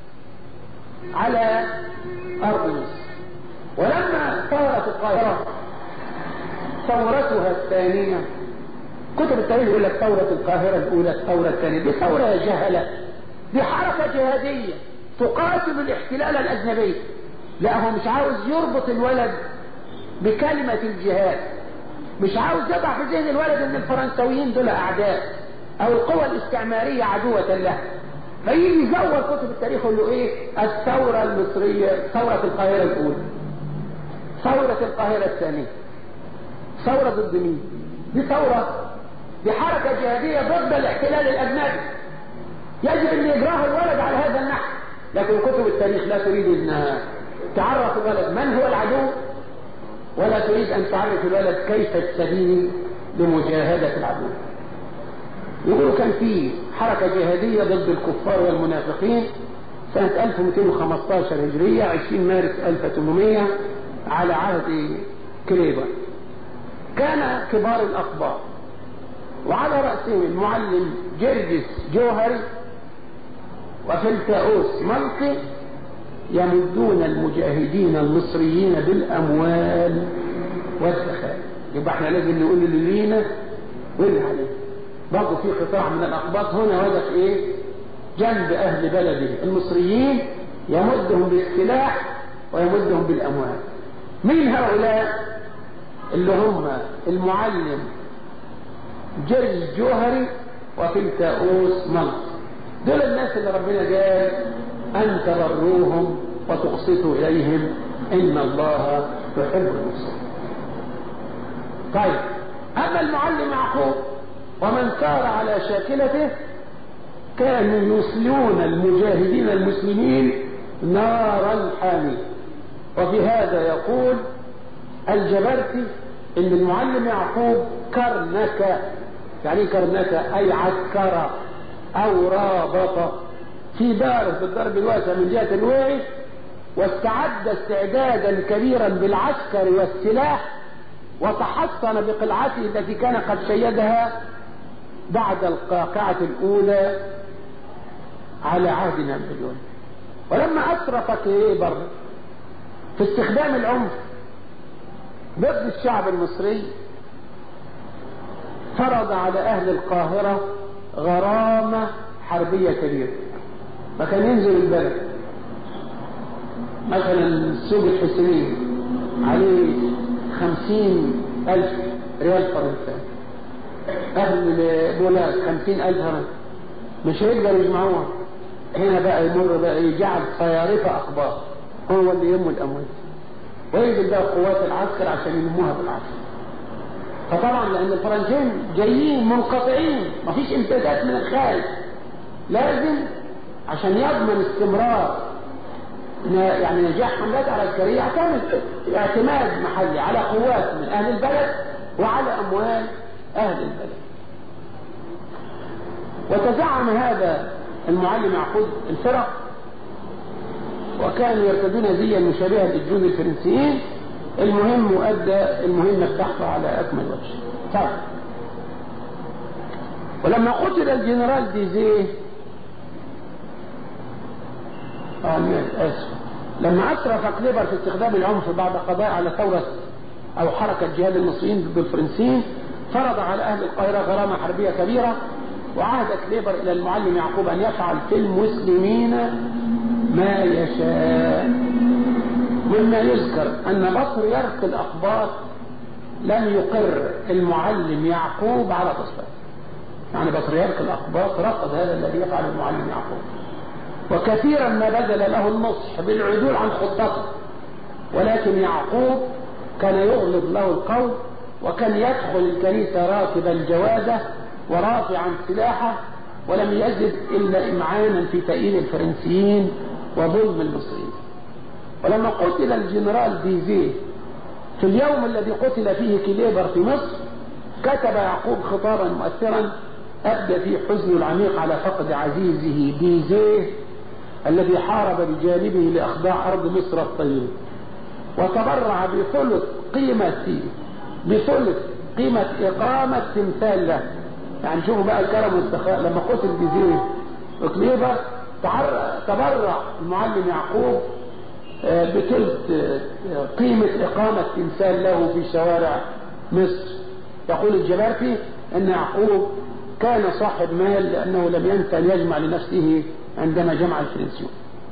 على أرض مصر ولما ثورت القاهرة ثورتها الثانية كتب التاريخ يقول لك ثورة القاهرة الأولى الثورة الثانية دي ثورة جهلة دي حركة جهادية تقاتل الاحتلال الأجنبي لا هو مش عاوز يربط الولد بكلمة الجهاد مش عاوز يضع في ذهن الولد ان الفرنسويين دول اعداء او القوى الاستعمارية عدوة له فيجي يزور كتب التاريخ يقول له ايه الثورة المصرية ثورة القاهرة الاولى ثورة القاهرة الثانية ثورة ضد مين دي ثورة دي حركة جهادية ضد الاحتلال الاجنبي يجب ان يجراها الولد على هذا النحو لكن كتب التاريخ لا تريد انها تعرف الولد من هو العدو ولا تريد ان تعرف الولد كيف السبيل لمجاهدة العدو يقولوا كان في حركة جهادية ضد الكفار والمنافقين سنة 1215 هجرية 20 مارس 1800 على عهد كريبر كان كبار الأخبار وعلى رأسهم المعلم جرجس جوهري وفلتاؤوس ملقي يمدون المجاهدين المصريين بالأموال والسخاء يبقى احنا لازم نقول اللي لينا واللي علينا برضه في قطاع من الأقباط هنا وقف ايه جنب أهل بلده المصريين يمدهم بالسلاح ويمدهم بالأموال مين هؤلاء اللي هم المعلم جرج جوهري وفلتاؤوس ملقي دول الناس اللي ربنا قال أن تبروهم وتقسطوا إليهم إن الله يحب المحسنين طيب أما المعلم يعقوب ومن سار على شاكلته كانوا يصلون المجاهدين المسلمين نارا حامية وفي هذا يقول الجبرتي ان المعلم يعقوب كرنك يعني كرنك اي عسكر او رابط في داره في الضرب الواسع من جهة الوعي واستعد استعدادا كبيرا بالعسكر والسلاح وتحصن بقلعته التي كان قد شيدها بعد القاقعة الأولى على عهد نابليون ولما أسرف كيبر في استخدام العنف ضد الشعب المصري فرض على أهل القاهرة غرامة حربية كبيرة فكان ينزل البلد مثلا سوق الحسينية عليه خمسين ألف ريال فرنسي أهل بولاد خمسين ألف فرنسي مش هيقدر يجمعوها هنا بقى يمر بقى يجعل صيارفة أخبار هو اللي يم الأموال وينزل بقى قوات العسكر عشان يلموها بالعسكر فطبعا لان الفرنسيين جايين منقطعين مفيش امتداد من الخارج لازم عشان يضمن استمرار يعني نجاح حملات عسكرية يعتمد اعتماد محلي على قوات من اهل البلد وعلى اموال اهل البلد وتزعم هذا المعلم يعقوب الفرق وكانوا يرتدون زيا مشابها للجنود الفرنسيين المهم وأدى المهمة بتاعته على أكمل وجه طيب ولما قتل الجنرال ديزيه آه آسف لما أسرف كليبر في استخدام العنف بعد قضاء على ثورة أو حركة جهاد المصريين ضد الفرنسيين فرض على أهل القاهرة غرامة حربية كبيرة وعهد كليبر إلى المعلم يعقوب أن يفعل في المسلمين ما يشاء مما يذكر أن بصر يرق الأخبار لم يقر المعلم يعقوب على تصفيته يعني بطريرك الأقباط رفض هذا الذي يفعل المعلم يعقوب وكثيرا ما بذل له النصح بالعدول عن خطته ولكن يعقوب كان يغلظ له القول وكان يدخل الكنيسة راكب الجوادة ورافعا سلاحه ولم يجد إلا إمعانا في تأييد الفرنسيين وظلم المصريين ولما قتل الجنرال ديزيه في اليوم الذي قتل فيه كليبر في مصر كتب يعقوب خطابا مؤثرا أبدى فيه حزنه العميق على فقد عزيزه ديزيه الذي حارب بجانبه لأخضاع أرض مصر الطيبة وتبرع بثلث قيمة بثلث قيمة إقامة تمثال له يعني شوفوا بقى الكرم والسخاء لما قتل ديزيه وكليبر تبرع المعلم يعقوب بثلث قيمة إقامة تمثال له في شوارع مصر يقول الجبارتي أن يعقوب كان صاحب مال لأنه لم ينسى أن يجمع لنفسه عندما جمع الفرنسيون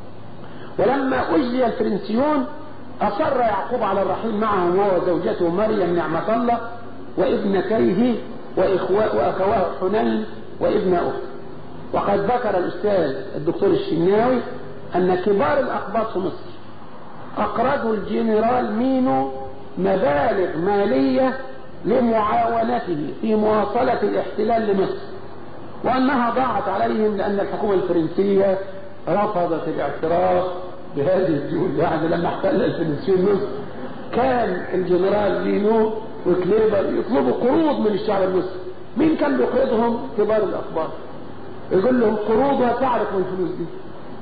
ولما أجلي الفرنسيون أصر يعقوب على الرحيل معهم هو وزوجته مريم نعمة الله وابنتيه وأخواه حنين وابن أخت وقد ذكر الأستاذ الدكتور الشناوي أن كبار الأقباط في مصر أقرضوا الجنرال مينو مبالغ مالية لمعاونته في مواصلة الاحتلال لمصر وأنها ضاعت عليهم لأن الحكومة الفرنسية رفضت الاعتراف بهذه الديون يعني لما احتل الفرنسيين مصر كان الجنرال لينو وكليبر يطلبوا قروض من الشعب المصري مين كان بيقرضهم كبار الأخبار يقول لهم قروضها تعرف من الفلوس دي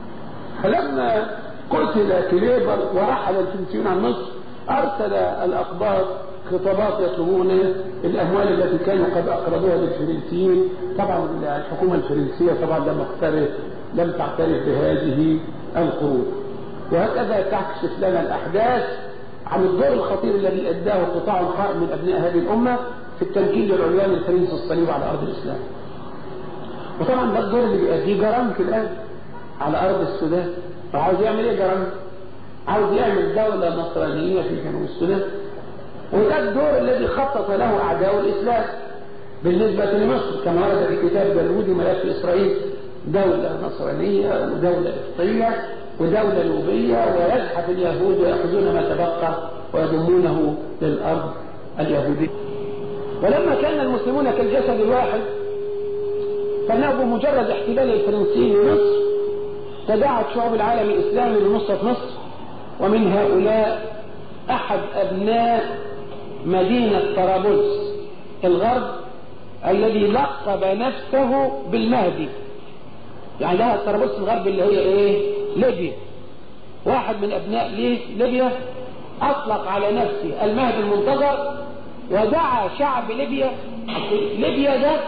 فلما قتل كليبر ورحل الفرنسيون عن مصر أرسل الأخبار خطابات يطلبون الأموال التي كانوا قد أقرضوها للفرنسيين طبعا الحكومة الفرنسية طبعا لم تقترف لم تعترف بهذه القروض وهكذا تكشف لنا الأحداث عن الدور الخطير الذي أداه قطاع قائم من أبناء هذه الأمة في التمكين للعلوان الفرنسي الصليب على أرض الإسلام وطبعا ده الدور اللي بيأديه جرامك الآن على أرض السودان فعاوز يعمل إيه جرامك؟ عاوز يعمل دولة نصرانية في جنوب السودان وده الدور الذي خطط له أعداء الإسلام بالنسبة لمصر كما ورد في كتاب جلودي ملف إسرائيل دولة نصرانية ودولة إفطية ودولة لوبية ويزحف اليهود ويأخذون ما تبقى ويضمونه للأرض اليهودية ولما كان المسلمون كالجسد الواحد فانه بمجرد احتلال الفرنسيين لمصر تداعت شعوب العالم الإسلامي لنصرة مصر ومن هؤلاء أحد أبناء مدينة طرابلس الغرب الذي لقب نفسه بالمهدي يعني لها طرابلس الغرب اللي هي ايه ليبيا واحد من أبناء ليبيا أطلق على نفسه المهدي المنتظر ودعا شعب ليبيا ليبيا ده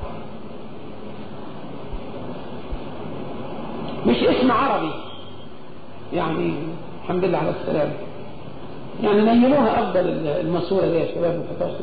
مش اسم عربي يعني الحمد لله على السلامه يعني نيلوها افضل الماسوره دي يا شباب ما تحطوش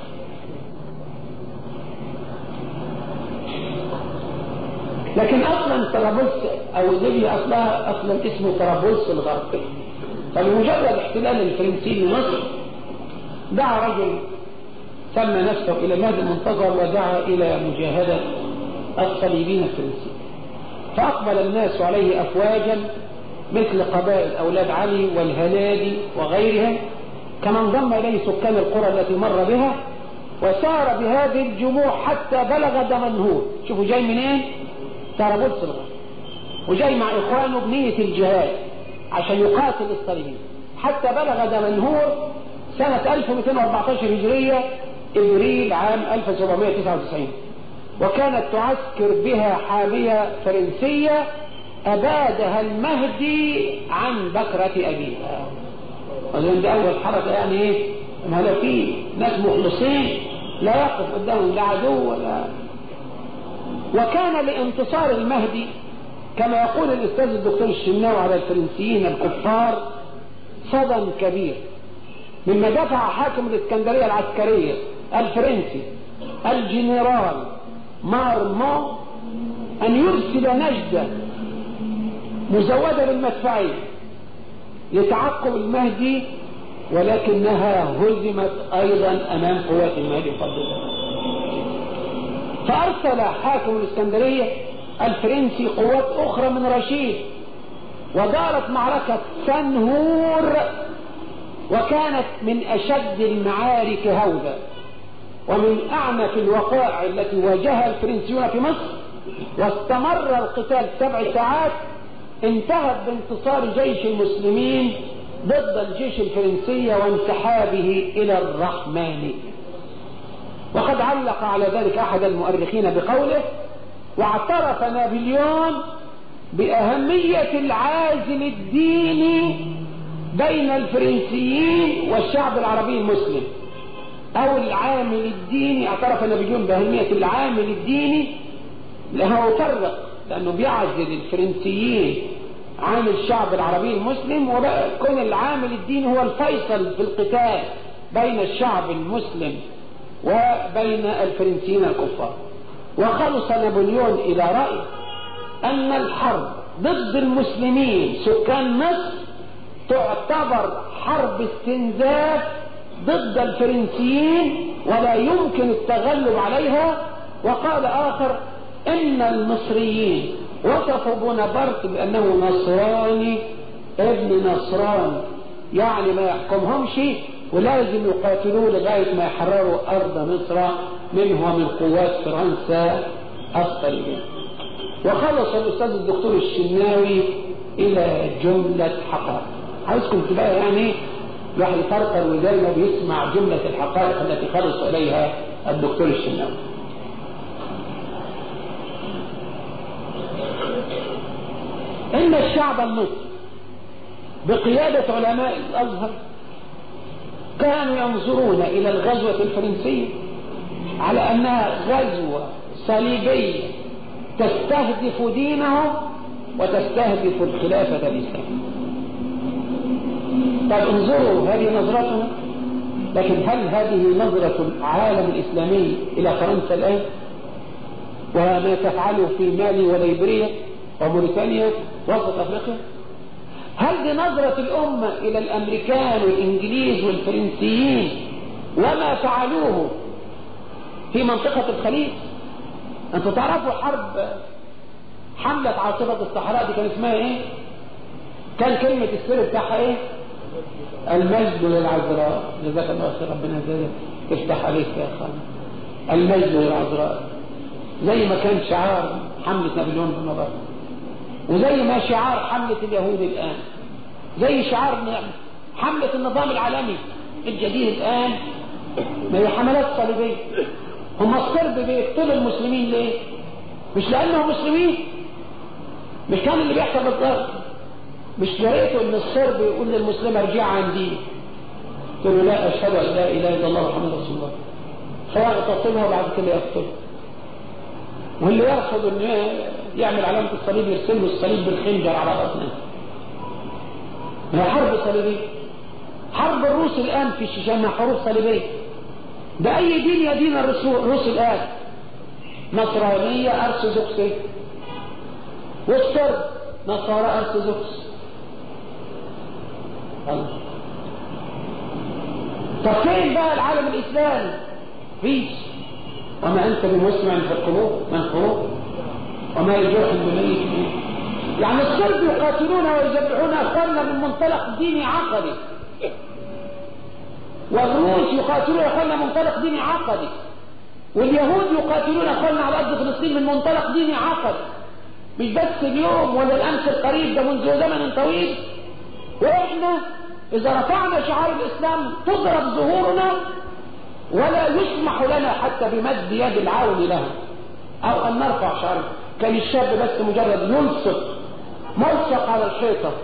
لكن اصلا طرابلس او ليبيا اصلها اصلا اسمه طرابلس الغربي فبمجرد احتلال الفرنسي لمصر دعا رجل سمى نفسه الى مهد المنتظر ودعا الى مجاهده الصليبيين الفرنسيين فاقبل الناس عليه افواجا مثل قبائل أولاد علي والهلالي وغيرهم كما انضم إليه سكان القرى التي مر بها وسار بهذه الجموع حتى بلغ دمنهور شوفوا جاي منين طرابلس الغرب وجاي مع إخوانه بنية الجهاد عشان يقاتل الصليبيين حتى بلغ دمنهور سنة 1214 هجرية إبريل عام 1799 وكانت تعسكر بها حامية فرنسية أبادها المهدي عن بكرة أبيها وزين ده أول حركة يعني إيه ما لو في ناس مخلصين لا يقف قدامهم لا عدو ولا وكان لانتصار المهدي كما يقول الأستاذ الدكتور الشناوي على الفرنسيين الكفار صدى كبير مما دفع حاكم الإسكندرية العسكرية الفرنسي الجنرال مارمو أن يرسل نجدة مزودة بالمدفعية لتعقب المهدي ولكنها هزمت أيضا أمام قوات المهدي فضل فأرسل حاكم الإسكندرية الفرنسي قوات أخرى من رشيد ودارت معركة سنهور وكانت من أشد المعارك هودا ومن أعنف الوقائع التي واجهها الفرنسيون في مصر واستمر القتال سبع ساعات انتهت بانتصار جيش المسلمين ضد الجيش الفرنسي وانسحابه إلى الرحمن وقد علق على ذلك أحد المؤرخين بقوله واعترف نابليون بأهمية العازل الديني بين الفرنسيين والشعب العربي المسلم او العامل الديني اعترف نابليون باهمية العامل الديني له فرق لانه بيعزل الفرنسيين عن الشعب العربي المسلم وكون العامل الديني هو الفيصل في القتال بين الشعب المسلم وبين الفرنسيين الكفار وخلص نابليون الى رأي ان الحرب ضد المسلمين سكان مصر تعتبر حرب استنزاف ضد الفرنسيين ولا يمكن التغلب عليها وقال آخر إن المصريين وصفوا بونابرت بأنه نصراني ابن نصران يعني ما يحكمهمش ولازم يقاتلوه لغاية ما يحرروا أرض مصر منه ومن قوات فرنسا الصليبية وخلص الأستاذ الدكتور الشناوي إلى جملة حقائق عايزكم تبقى يعني الواحد يفرقر ودايما بيسمع جملة الحقائق التي خلص إليها الدكتور الشناوي إن الشعب المصري بقيادة علماء الأزهر كانوا ينظرون إلى الغزوة الفرنسية على أنها غزوة صليبية تستهدف دينهم وتستهدف الخلافة الإسلامية طيب انظروا هذه نظرتنا لكن هل هذه نظرة العالم الإسلامي إلى فرنسا الآن وما تفعله في مالي وليبريا وموريتانيا وسط أفريقيا هل دي نظرة الأمة إلى الأمريكان والإنجليز والفرنسيين وما فعلوه في منطقة الخليج أنتوا تعرفوا حرب حملة عاصفة الصحراء دي كان اسمها ايه كان كلمة السر بتاعها ايه المجد للعذراء جزاك الله خير ربنا يجزاك تفتح عليك يا خالد المجد للعذراء زي ما كان شعار حملة نابليون بالنظر وزي ما شعار حملة اليهود الآن زي شعار حملة النظام العالمي الجديد الآن ما هي حملات صليبية هم الصرب بيقتلوا المسلمين ليه؟ مش لأنهم مسلمين مش كان اللي بيحصل بالضبط مش جريته ان الصرب يقول للمسلم ارجع عن ديني تقول له لا اشهد ان لا اله الا الله محمد رسول الله فيغتصبها وبعد كده يقتلها واللي يرفض انه يعمل علامة الصليب يرسل له الصليب بالخنجر على بطنه هي حرب صليبية حرب الروس الآن في الشيشان حروب صليبية ده أي دين يا دين الروس الآن نصرانية أرثوذكسية والصرب نصارى أرثوذكس طب فين بقى العالم الإسلامي؟ فيش وما أنت بمسمع في القلوب من قلوب وما يجرح بميت يعني الصلب يقاتلون ويذبحون اخواننا من منطلق ديني عقدي والروس يقاتلون اخواننا من منطلق ديني عقدي واليهود يقاتلون اخواننا على ارض فلسطين من منطلق ديني عقدي مش بس اليوم ولا الامس القريب ده منذ زمن طويل واحنا اذا رفعنا شعار الاسلام تضرب ظهورنا ولا يسمح لنا حتى بمد يد العون له او ان نرفع شعار كان الشاب بس مجرد يلصق ملصق على الحيطه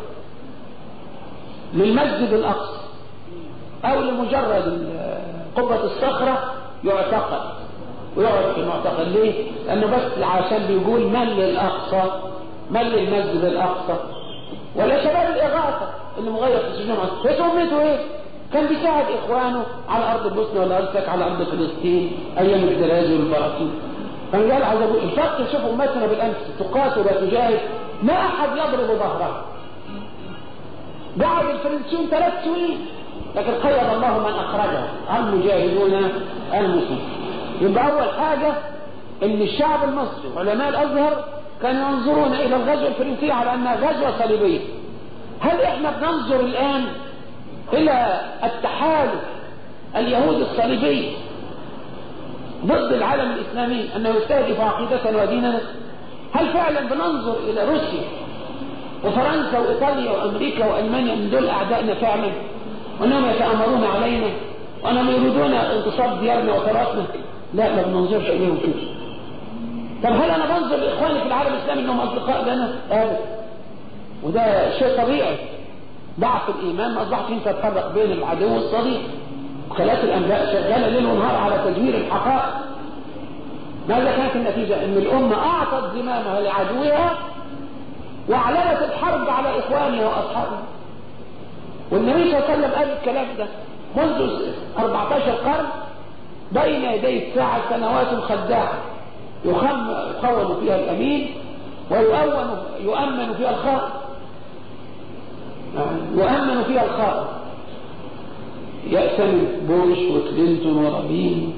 للمسجد الاقصى او لمجرد قبه الصخره يعتقد ويقعد في المعتقد ليه؟ لانه بس عشان بيقول من للاقصى من للمسجد الاقصى ولا شباب الاغاثه اللي مغير في سجنهم هي امته ايه؟ كان بيساعد اخوانه على ارض البوسنه والهرسك على ارض فلسطين ايام الزلازل والبراكين كان قال عايز اقول الفرق شوف امتنا بالامس تقاتل وتجاهد ما احد يضرب ظهرها قعد الفرنسيون ثلاث سنين لكن قيد الله من اخرجها المجاهدون المسلمون يبقى اول حاجه ان الشعب المصري علماء الازهر كانوا ينظرون الى الغزوه الفرنسيه على انها غزوه صليبيه هل احنا بننظر الان الى التحالف اليهود الصليبي ضد العالم الاسلامي انه يستهدف عقيدتنا وديننا هل فعلا بننظر الى روسيا وفرنسا وايطاليا وامريكا والمانيا من دول اعدائنا فعلا وانهم يتامرون علينا وانهم يريدون انتصاب ديارنا وتراثنا لا ما بننظرش اليهم كده طب هل انا بنظر لاخواني في العالم الاسلامي انهم اصدقاء لنا؟ ابدا وده شيء طبيعي ضعف الايمان ما اصبحش انت تفرق بين العدو والصديق وكالات الانباء شغاله ليل ونهار على تدوير الحقائق ماذا كانت النتيجه؟ ان الامه اعطت زمامها لعدوها واعلنت الحرب على اخوانها واصحابها والنبي صلى الله عليه وسلم قال الكلام ده منذ 14 قرن بين يدي الساعة سنوات خداعة يخون فيها الأمين ويؤمن يؤمن فيها الخائن يؤمن فيها الخائن يأتمن بوش وكلينتون ورابين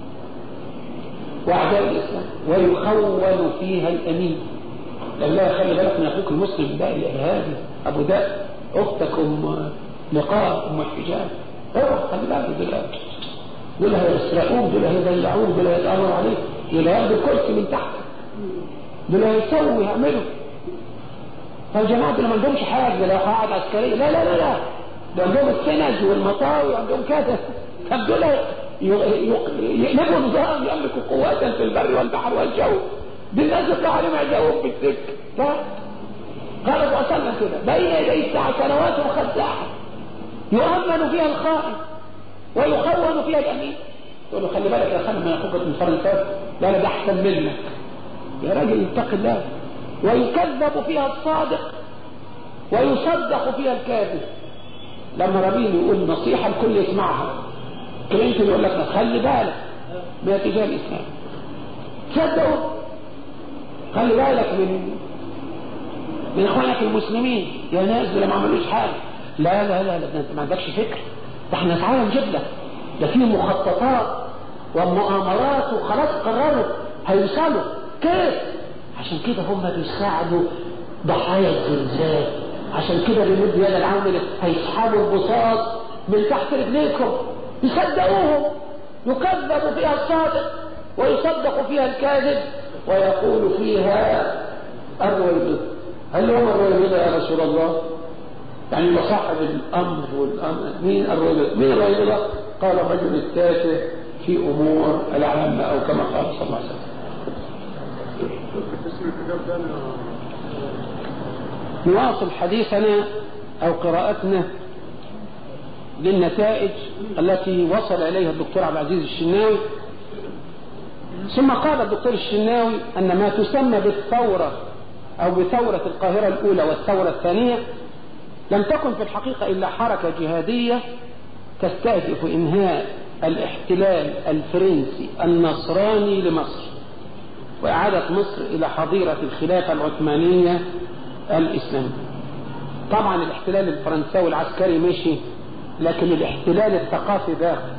وأعداء الإسلام ويخون فيها الأمين لا خلي بالك من أخوك المسلم ده الإرهابي أبو داء أختك أم نقاب أم الحجاب اوعى خلي بالك دلوقتي دول هيسرقوك دول هيضيعوك دول هيتأمروا عليك دول هياخدوا الكرسي من تحت دول هيسووا يعملوا طب جماعة دول ما عندهمش حاجة لو قاعد عسكرية لا لا لا لا ده عندهم السنج والمطاوي عندهم كذا طب دول يقلبوا نظام يملكوا قوات في البر والبحر والجو دي الناس يطلعوا عليهم يعزوهم بالسك لا قال ابو اسلم كده بين يدي الساعة سنوات خداعة يؤمن فيها الخائن ويخون فيها الامين يقول له خلي بالك يا خالد ما ياخدك من فرنسا لا لا ده احسن منك يا راجل اتق الله ويكذب فيها الصادق ويصدق فيها الكاذب لما رابين يقول نصيحه الكل يسمعها كلينتون يقول لك خلي بالك من اتجاه الاسلام صدقوا خلي بالك من من اخوانك المسلمين يا ناس دول ما عملوش حاجه لا لا لا لا ده انت ما عندكش فكر ده احنا تعالى نجيب لك ده في مخططات ومؤامرات وخلاص قرروا هيوصلوا كيف عشان كده هم بيساعدوا ضحايا الزلزال عشان كده بيمد يد العامل هيسحبوا البساط من تحت رجليكم يصدقوهم يكذب فيها الصادق ويصدق فيها الكاذب ويقول فيها الرويبضة هل هم الرويبضة يا رسول الله يعني صاحب الامر والامر مين الرويبضة مين الرويبضة قال الرجل التافه في امور العامة او كما قال صلى الله عليه وسلم نواصل حديثنا او قراءتنا للنتائج التي وصل اليها الدكتور عبد العزيز الشناوي ثم قال الدكتور الشناوي ان ما تسمى بالثورة او بثورة القاهرة الاولى والثورة الثانية لم تكن في الحقيقة الا حركة جهادية تستهدف انهاء الاحتلال الفرنسي النصراني لمصر وإعادة مصر إلى حظيرة الخلافة العثمانية الإسلامية طبعا الاحتلال الفرنساوي العسكري مشي لكن الاحتلال الثقافي باقي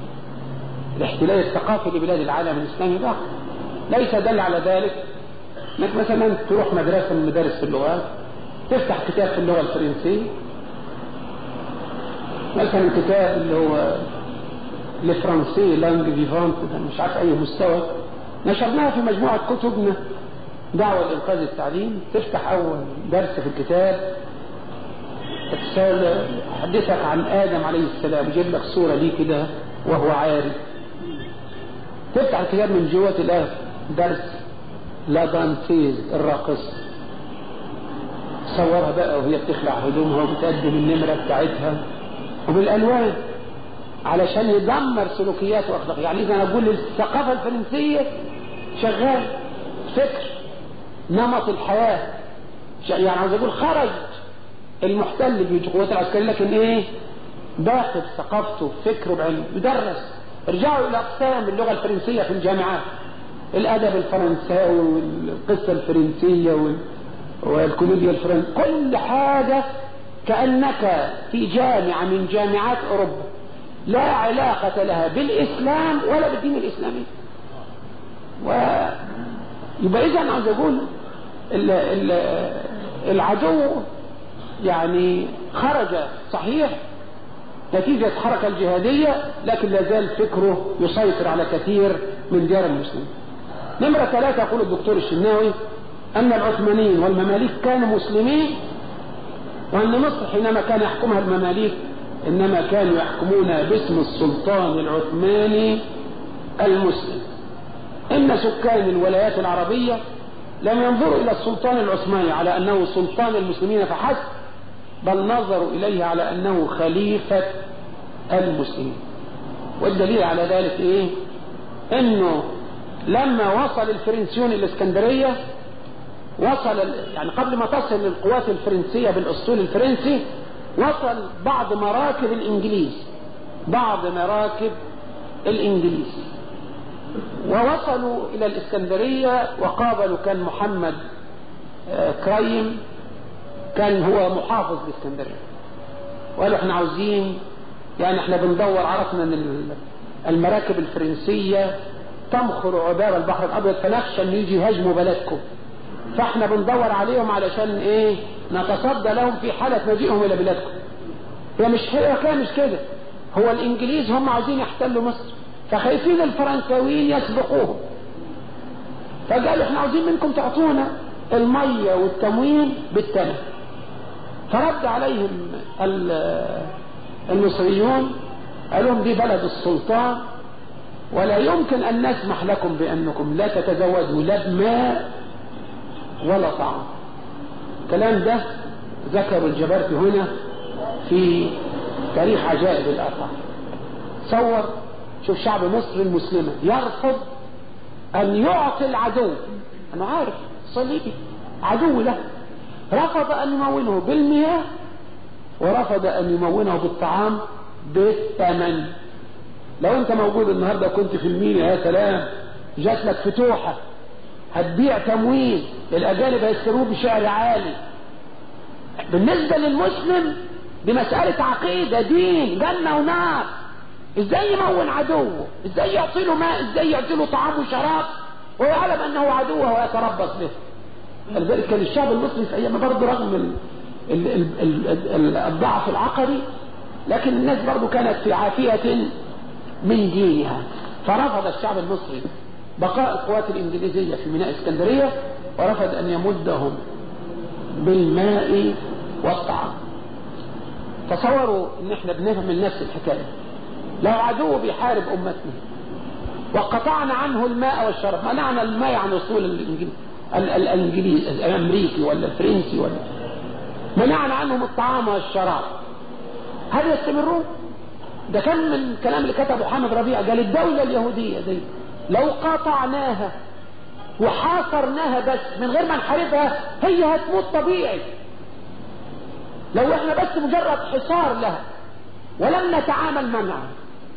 الاحتلال الثقافي لبلاد العالم الإسلامي باقي ليس دل على ذلك انك مثلا تروح مدرسة من مدارس في اللغات تفتح كتاب في اللغة الفرنسية مثلا كتاب اللي هو الفرنسي لانج فيفانت مش عارف اي مستوى نشرناها في مجموعة كتبنا دعوة لإنقاذ التعليم تفتح أول درس في الكتاب حدثك عن آدم عليه السلام يجيب لك صورة ليه كده وهو عارف تفتح الكتاب من جوه تلاقي درس لا دانتيز الراقص صورها بقى وهي بتخلع هدومها وبتقدم النمرة بتاعتها وبالألوان علشان يدمر سلوكيات واخلاق يعني اذا اقول الثقافه الفرنسيه شغال فكر نمط الحياه يعني عاوز اقول خرج المحتل بالقوات العسكريه لكن ايه باقي ثقافته فكره بعلم يدرس ارجعوا الى اقسام اللغه الفرنسيه في الجامعات الادب الفرنساوي والقصه الفرنسيه والكوميديا الفرنسيه كل حاجه كانك في جامعه من جامعات اوروبا لا علاقة لها بالإسلام ولا بالدين الإسلامي و يبقى إذا عاوز أقول ال... ال... العدو يعني خرج صحيح نتيجة الحركة الجهادية لكن لا زال فكره يسيطر على كثير من ديار المسلمين نمرة ثلاثة يقول الدكتور الشناوي أن العثمانيين والمماليك كانوا مسلمين وأن مصر حينما كان يحكمها المماليك إنما كانوا يحكمون باسم السلطان العثماني المسلم إن سكان الولايات العربية لم ينظروا إلى السلطان العثماني على أنه سلطان المسلمين فحسب بل نظروا إليه على أنه خليفة المسلمين والدليل على ذلك إيه إنه لما وصل الفرنسيون إلى الإسكندرية وصل يعني قبل ما تصل القوات الفرنسية بالأسطول الفرنسي وصل بعض مراكب الإنجليز بعض مراكب الإنجليز ووصلوا إلى الإسكندرية وقابلوا كان محمد كريم كان هو محافظ الإسكندرية وقالوا احنا عاوزين يعني احنا بندور عرفنا ان المراكب الفرنسية تمخر عبار البحر الأبيض فنخشى ان يجي يهاجموا بلدكم فاحنا بندور عليهم علشان ايه نتصدى لهم في حالة مجيئهم الى بلادكم هي مش هي كان مش كده هو الانجليز هم عايزين يحتلوا مصر فخايفين الفرنساويين يسبقوهم فقالوا احنا عاوزين منكم تعطونا المية والتموين بالثمن فرد عليهم المصريون قالوا لهم دي بلد السلطان ولا يمكن ان نسمح لكم بانكم لا تتزوجوا لا بماء ولا طعام الكلام ده ذكر الجبرتي هنا في تاريخ عجائب الآثار تصور شوف شعب مصر المسلمة يرفض أن يعطي العدو أنا عارف صليبي عدو له رفض أن يمونه بالمياه ورفض أن يمونه بالطعام بالثمن لو أنت موجود النهاردة كنت في المينا يا سلام جات لك فتوحة هتبيع تموين الأجانب هيشتروه بشعر عالي بالنسبة للمسلم بمسألة عقيدة دين جنة ونار ازاي يمون عدوه ازاي يعطي له ماء ازاي يعطي له طعام وشراب ويعلم انه عدوه ويتربص به لذلك كان الشعب المصري في ايام برضه رغم ال ال ال ال الضعف العقدي لكن الناس برضه كانت في عافية من دينها فرفض الشعب المصري بقاء القوات الإنجليزية في ميناء اسكندرية ورفض أن يمدهم بالماء والطعام تصوروا ان احنا بنعمل نفس الحكاية لو عدو بيحارب امتنا وقطعنا عنه الماء والشراب منعنا الماء عن وصول الانجليز الانجليز الامريكي ولا الفرنسي ولا منعنا عنهم الطعام والشراب هل يستمرون ده كان من الكلام اللي كتبه حامد ربيع قال الدولة اليهودية دي لو قطعناها وحاصرناها بس من غير ما نحاربها هي هتموت طبيعي لو احنا بس مجرد حصار لها ولم نتعامل معها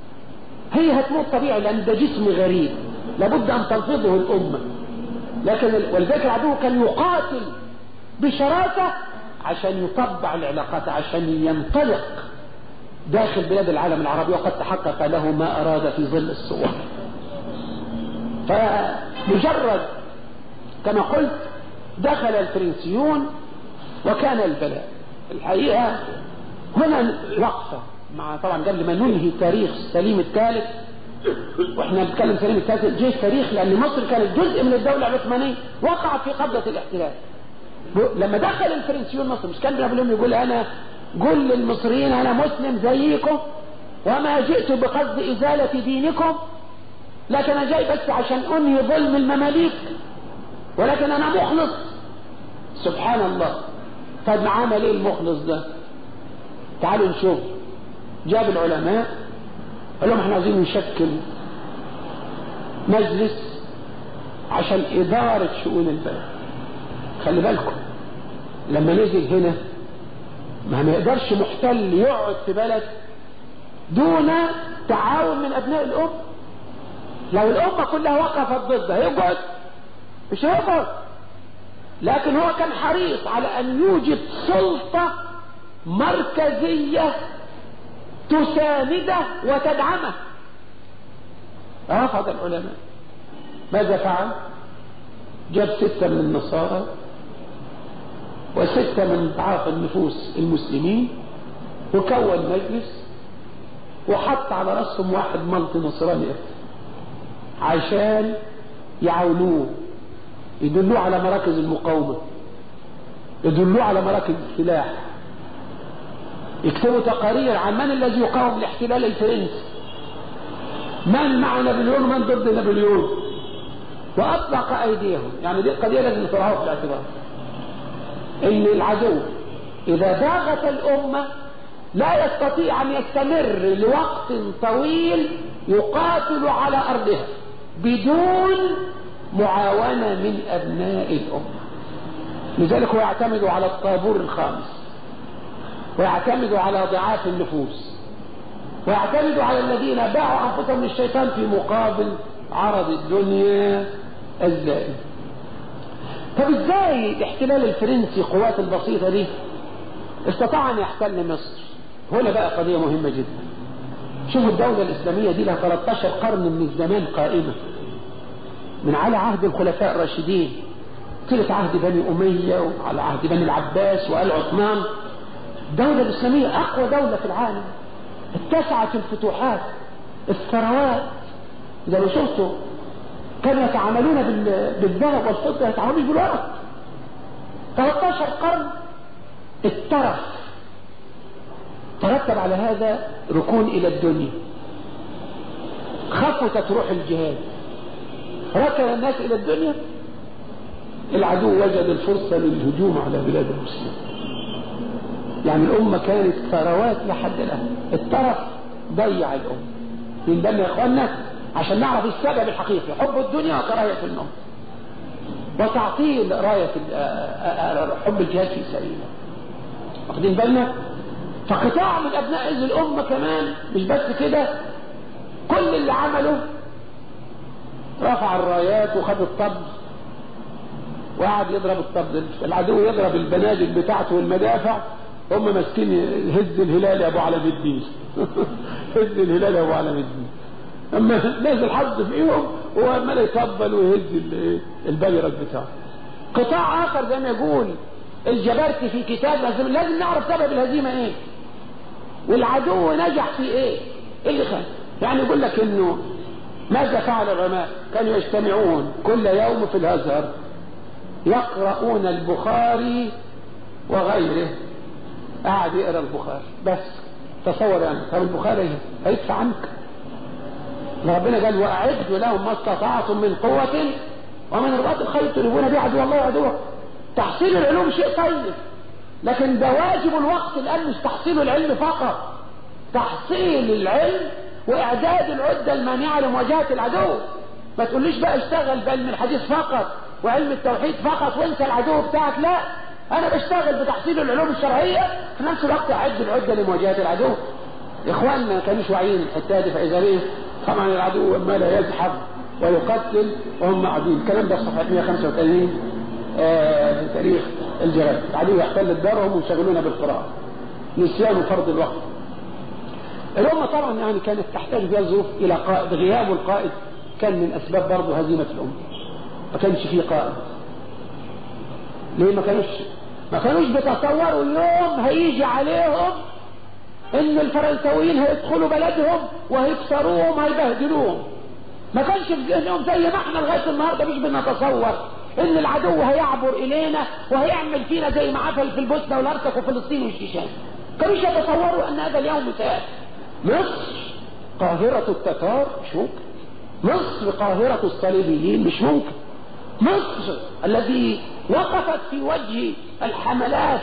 هي هتموت طبيعي لان ده جسم غريب لابد ان تنفضه الامه لكن ولذلك العدو كان يقاتل بشراسه عشان يطبع العلاقات عشان ينطلق داخل بلاد العالم العربي وقد تحقق له ما اراد في ظل الصور فمجرد كما قلت دخل الفرنسيون وكان البلاء الحقيقة هنا وقفة مع طبعا قبل ما ننهي تاريخ سليم الثالث واحنا بنتكلم سليم الثالث جه تاريخ لان مصر كانت جزء من الدولة العثمانية وقعت في قبضة الاحتلال لما دخل الفرنسيون مصر مش كان بيقول يقول انا قل للمصريين انا مسلم زيكم وما جئت بقصد ازالة دينكم لكن انا جاي بس عشان انهي ظلم المماليك ولكن انا مخلص سبحان الله طب عمل ايه المخلص ده تعالوا نشوف جاب العلماء قال لهم احنا عايزين نشكل مجلس عشان إدارة شؤون البلد خلي بالكم لما نزل هنا ما ما يقدرش محتل يقعد في بلد دون تعاون من أبناء الأم لو الأمة كلها وقفت ضده يقعد مش هيقعد لكن هو كان حريص على أن يوجد سلطة مركزية تسانده وتدعمه رفض العلماء ماذا فعل جاب ستة من النصارى وستة من ضعاف النفوس المسلمين وكون مجلس وحط على رأسهم واحد ملط نصراني عشان يعاونوه يدلوه على مراكز المقاومة يدلوه على مراكز السلاح يكتبوا تقارير عن من الذي يقاوم الاحتلال الفرنسي من مع نابليون ومن ضد نابليون واطلق ايديهم يعني دي القضيه لازم نطرحها في الاعتبار ان العدو اذا باغت الامه لا يستطيع ان يستمر لوقت طويل يقاتل على ارضها بدون معاونه من ابناء الامه لذلك هو يعتمد على الطابور الخامس ويعتمد على ضعاف النفوس ويعتمد على الذين باعوا انفسهم للشيطان في مقابل عرض الدنيا الزائد طب ازاي الاحتلال الفرنسي قوات البسيطة دي استطاع ان يحتل مصر هنا بقى قضية مهمة جدا شوفوا الدولة الاسلامية دي لها 13 قرن من الزمان قائمة من على عهد الخلفاء الراشدين طيلة عهد بني أمية وعلى عهد بني العباس وآل عثمان الدولة الإسلامية أقوى دولة في العالم اتسعت الفتوحات الثروات إذا لو شفتوا كانوا يتعاملون بالذهب والفضة يتعاملون بالورق 13 قرن الترف ترتب على هذا ركون إلى الدنيا خفتت روح الجهاد ركن الناس إلى الدنيا العدو وجد الفرصة للهجوم على بلاد المسلمين يعني الأمة كانت ثروات لحد الآن الترف ضيع الأمة من دم يا إخواننا عشان نعرف السبب الحقيقي حب الدنيا وكراهية النوم وتعطيل راية حب الجهاد في سبيل الله واخدين بالنا فقطاع من أبناء إذ الأمة كمان مش بس كده كل اللي عمله رفع الرايات وخد الطبل وقعد يضرب الطبل العدو يضرب البنادق بتاعته والمدافع هم ماسكين هز الهلال يا ابو علم الدين هز الهلال يا ابو علم الدين اما نازل حظ فيهم هو عمال يطبل ويهز البيرك بتاعه قطاع اخر زي ما يقول الجبرتي في كتاب لازم نعرف سبب الهزيمه ايه والعدو نجح في ايه ايه اللي خان يعني يقول لك انه ماذا فعل العلماء كانوا يجتمعون كل يوم في الازهر يقرؤون البخاري وغيره قاعد يقرا البخاري بس تصور يعني طب البخاري هيدفع عنك ربنا قال واعدوا لهم ما استطعتم من قوة ومن رباط الخيل تريبون به عدو الله وعدوه تحصيل العلوم شيء طيب لكن ده واجب الوقت الان مش تحصيل العلم فقط تحصيل العلم واعداد العدة المانعة لمواجهة العدو ما تقوليش بقى اشتغل بعلم الحديث فقط وعلم التوحيد فقط وانسى العدو بتاعك لا انا بشتغل بتحصيل العلوم الشرعية في نفس الوقت اعد العدة لمواجهة العدو اخواننا ما كانوش واعيين الحته دي فاذا بيه طبعا العدو ما لا يزحف ويقتل وهم قاعدين الكلام ده في صفحه 185 آه في تاريخ الجرائد العدو يحتل دارهم ويشغلون بالقراءه نسيان فرض الوقت الأمة طبعا يعني كانت تحتاج فيها الظروف إلى قائد غياب القائد كان من أسباب برضه هزيمة الأمة ما كانش فيه قائد ليه ما كانوش ما كانوش بيتصوروا يوم هيجي عليهم ان الفرنساويين هيدخلوا بلدهم وهيكسروهم هيبهدلوهم ما كانش في ذهنهم زي ما احنا لغايه النهارده مش بنتصور ان العدو هيعبر الينا وهيعمل فينا زي ما عمل في البوسنه والهرسك وفلسطين والشيشان كانوش يتصوروا ان هذا اليوم سياتي مصر قاهره التتار مش ممكن مصر قاهره الصليبيين مش ممكن مصر الذي وقفت في وجه الحملات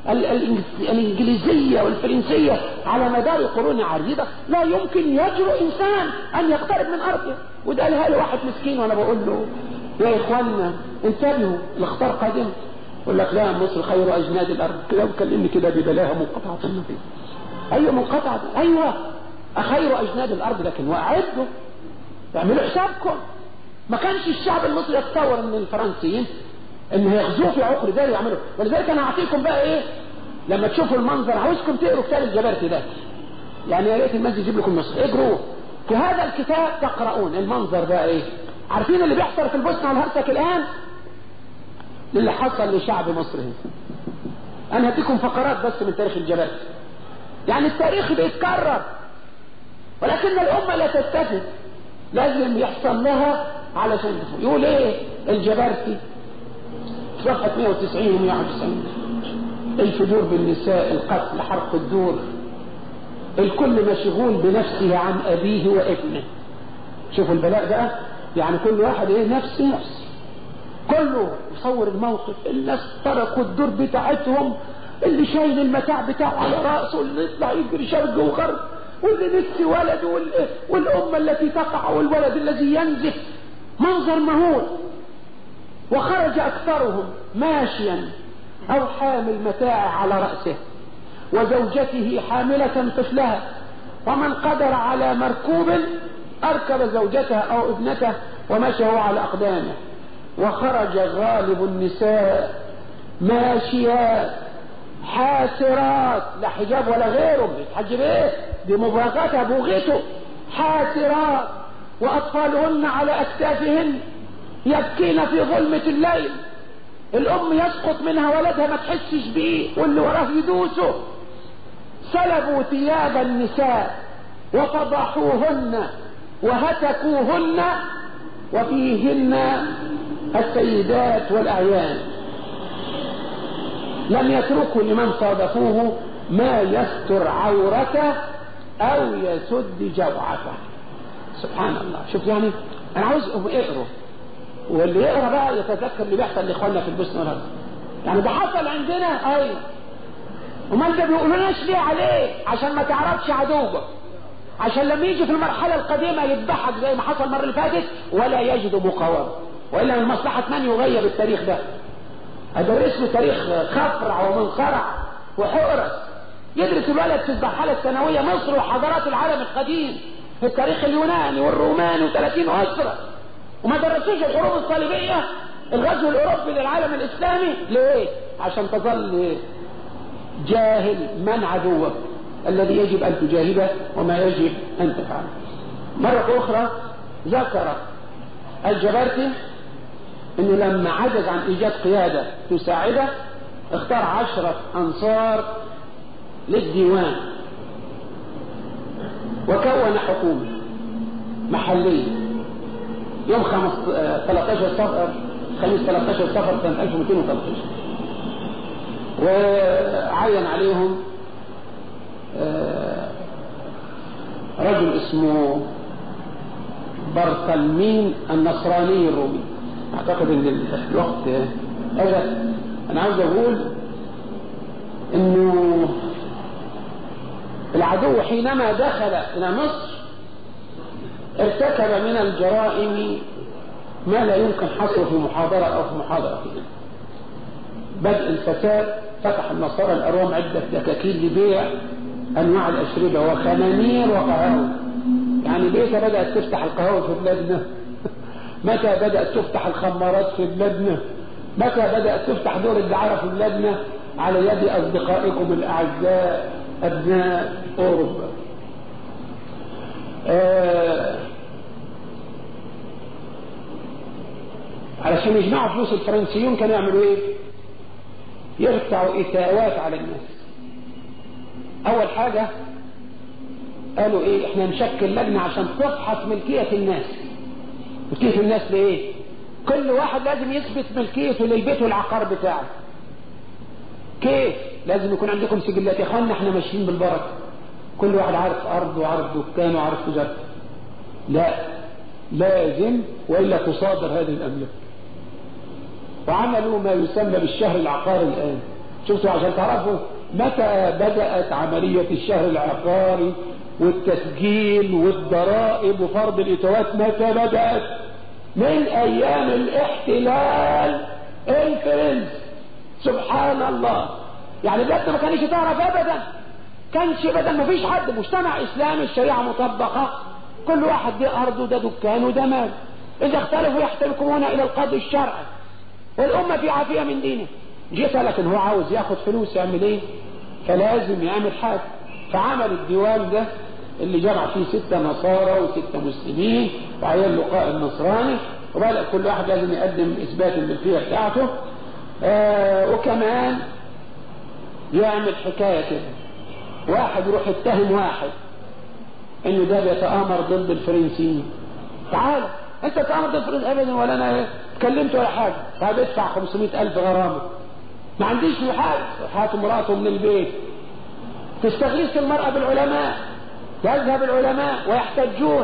الإنجليزية والفرنسية على مدار قرون عديدة لا يمكن يجرؤ إنسان أن يقترب من أرضه وده قالها له واحد مسكين وأنا بقول له يا إخواننا انتبهوا الاخطار قادم يقول لك لا مصر خير أجناد الأرض كده وكلمني كده ببلاها منقطعة النفيس أيوة منقطعة أيوة أخير أجناد الأرض لكن وأعدوا اعملوا حسابكم ما كانش الشعب المصري يتصور ان الفرنسيين ان هيغزوه في عقر ذلك ويعملوا ولذلك انا هعطيكم بقى ايه لما تشوفوا المنظر عاوزكم تقروا كتاب الجبرتي ده يعني يا ريت المسجد يجيب لكم نسخه اقروه في هذا الكتاب تقرؤون المنظر ده ايه عارفين اللي بيحصل في البوسنه والهرسك الان اللي حصل لشعب مصر هنا انا هديكم فقرات بس من تاريخ الجبرتي يعني التاريخ بيتكرر ولكن الامه لا تستفد لازم يحصل لها علشان تفوق يقول ايه الجبرتي صفحة 190 و 191 الفجور بالنساء القتل حرق الدور الكل مشغول بنفسه عن أبيه وابنه شوفوا البلاء بقى يعني كل واحد ايه نفسي نفسي كله يصور الموقف الناس تركوا الدور بتاعتهم اللي شايل المتاع بتاعه على راسه واللي يطلع يجري شرق وغرب واللي نسي ولده والأمة التي تقع والولد الذي ينزف منظر مهول وخرج أكثرهم ماشيا أو حامل متاع على رأسه وزوجته حاملة طفلها ومن قدر على مركوب أركب زوجته أو ابنته ومشى هو على أقدامه وخرج غالب النساء ماشيات حاسرات لا حجاب ولا غيره بيتحجب ايه دي مباغتها بوغته حاسرات وأطفالهن على أكتافهن يبكين في ظلمة الليل الأم يسقط منها ولدها ما تحسش بيه واللي وراه يدوسه سلبوا ثياب النساء وفضحوهن وهتكوهن وفيهن السيدات والأعيان لم يتركوا لمن صادفوه ما يستر عورته أو يسد جوعته سبحان الله شوف يعني أنا عاوزكم اقروا واللي يقرا بقى يتذكر اللي بيحصل لاخواننا في البوسنه والهرسك يعني ده حصل عندنا ايوه وما انت بيقولوناش ليه عليه عشان ما تعرفش عدوك عشان لما يجي في المرحله القديمه يذبحك زي ما حصل المره اللي فاتت ولا يجد مقاومه والا من مصلحه من يغير التاريخ ده هذا اسمه تاريخ خفرع ومنصرع وحورس يدرس الولد في المرحله الثانويه مصر وحضارات العالم القديم في التاريخ اليوناني والروماني و30 اسره وما درسوش الحروب الصليبية الغزو الأوروبي للعالم الإسلامي ليه؟ عشان تظل جاهل من عدوك الذي يجب أن تجاهده وما يجب أن تفعله مرة أخرى ذكر الجبرتي أنه لما عجز عن إيجاد قيادة تساعده اختار عشرة أنصار للديوان وكون حكومة محلية يوم خمس 13 صفر خميس 13 صفر سنة 1213 وعين عليهم رجل اسمه برطلمين النصراني الرومي اعتقد ان الوقت اجل انا عاوز اقول انه العدو حينما دخل الى مصر ارتكب من الجرائم ما لا يمكن حصره في محاضرة أو في محاضرة بدء الفساد فتح النصارى الأروم عدة دكاكين لبيع أنواع الأشربة وخنانير وقهاوي يعني ليس بدأت تفتح القهوة في بلادنا متى بدأت تفتح الخمارات في بلادنا متى بدأت تفتح دور الدعارة في بلادنا على يد أصدقائكم الأعزاء أبناء أوروبا آه علشان يجمعوا فلوس الفرنسيون كانوا يعملوا ايه يرفعوا إتاوات على الناس أول حاجة قالوا إيه إحنا نشكل لجنة عشان تفحص ملكية الناس ملكية الناس لإيه كل واحد لازم يثبت ملكيته للبيت والعقار بتاعه كيف لازم يكون عندكم سجلات يا اخوانا احنا ماشيين بالبركه كل واحد عارف ارض وعارف دكان وعارف تجارته لا لازم والا تصادر هذه الاملاك وعملوا ما يسمى بالشهر العقاري الان شفتوا عشان تعرفوا متى بدأت عملية الشهر العقاري والتسجيل والضرائب وفرض الإتوات متى بدأت من أيام الاحتلال الفرنسي سبحان الله يعني بجد ما كانش تعرف ابدا كانش ابدا ما فيش حد مجتمع اسلامي الشريعه مطبقه كل واحد ده ارضه ده دكانه ده مال اذا اختلفوا يحتكمون الى القاضي الشرعي والامه في عافيه من دينه جيت لكن هو عاوز ياخد فلوس يعمل ايه فلازم يعمل حاجه فعمل الديوان ده اللي جمع فيه ستة نصارى وستة مسلمين وعيال لقاء النصراني وبدأ كل واحد لازم يقدم إثبات الملكية بتاعته آه وكمان يعمل حكاية كده واحد يروح يتهم واحد انه ده بيتآمر ضد الفرنسيين تعال انت تآمر ضد الفرنسيين ابدا ولا انا اتكلمت ولا حاجة طب ادفع 500 الف غرامة ما عنديش حاجة هات مراته من البيت تستغيث المرأة بالعلماء يذهب العلماء ويحتجون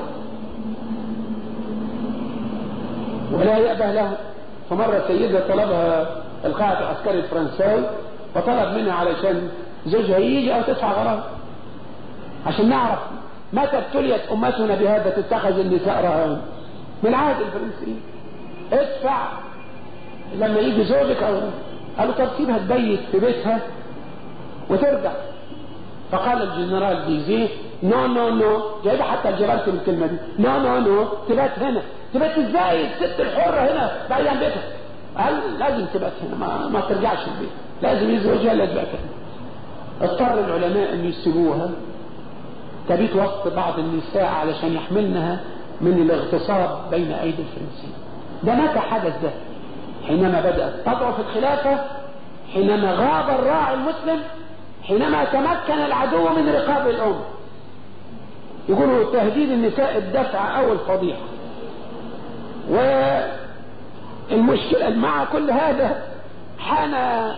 ولا يأبه لهم فمرة سيدة طلبها القائد العسكري الفرنساوي وطلب منها علشان زوجها يجي او تدفع غرامه عشان نعرف متى ابتليت امتنا بهذا تتخذ النساء رهان من عهد الفرنسيين ادفع لما يجي زوجك او قالوا طب سيبها تبيت في بيتها وترجع فقال الجنرال ديزيه نو نو نو جايبه حتى الجبال من الكلمه دي نو نو نو تبات هنا تبات ازاي الست الحره هنا بعيد عن بيتها قال لازم تبات هنا ما, ما ترجعش البيت لازم يزوجها لا تبات هنا اضطر العلماء ان يسيبوها تبيت وسط بعض النساء علشان يحملنها من الاغتصاب بين ايدي الفرنسيين ده متى حدث ده حينما بدأت تضعف الخلافة حينما غاب الراعي المسلم حينما تمكن العدو من رقاب الأم يقولوا تهديد النساء الدفع أو الفضيحة والمشكلة مع كل هذا حان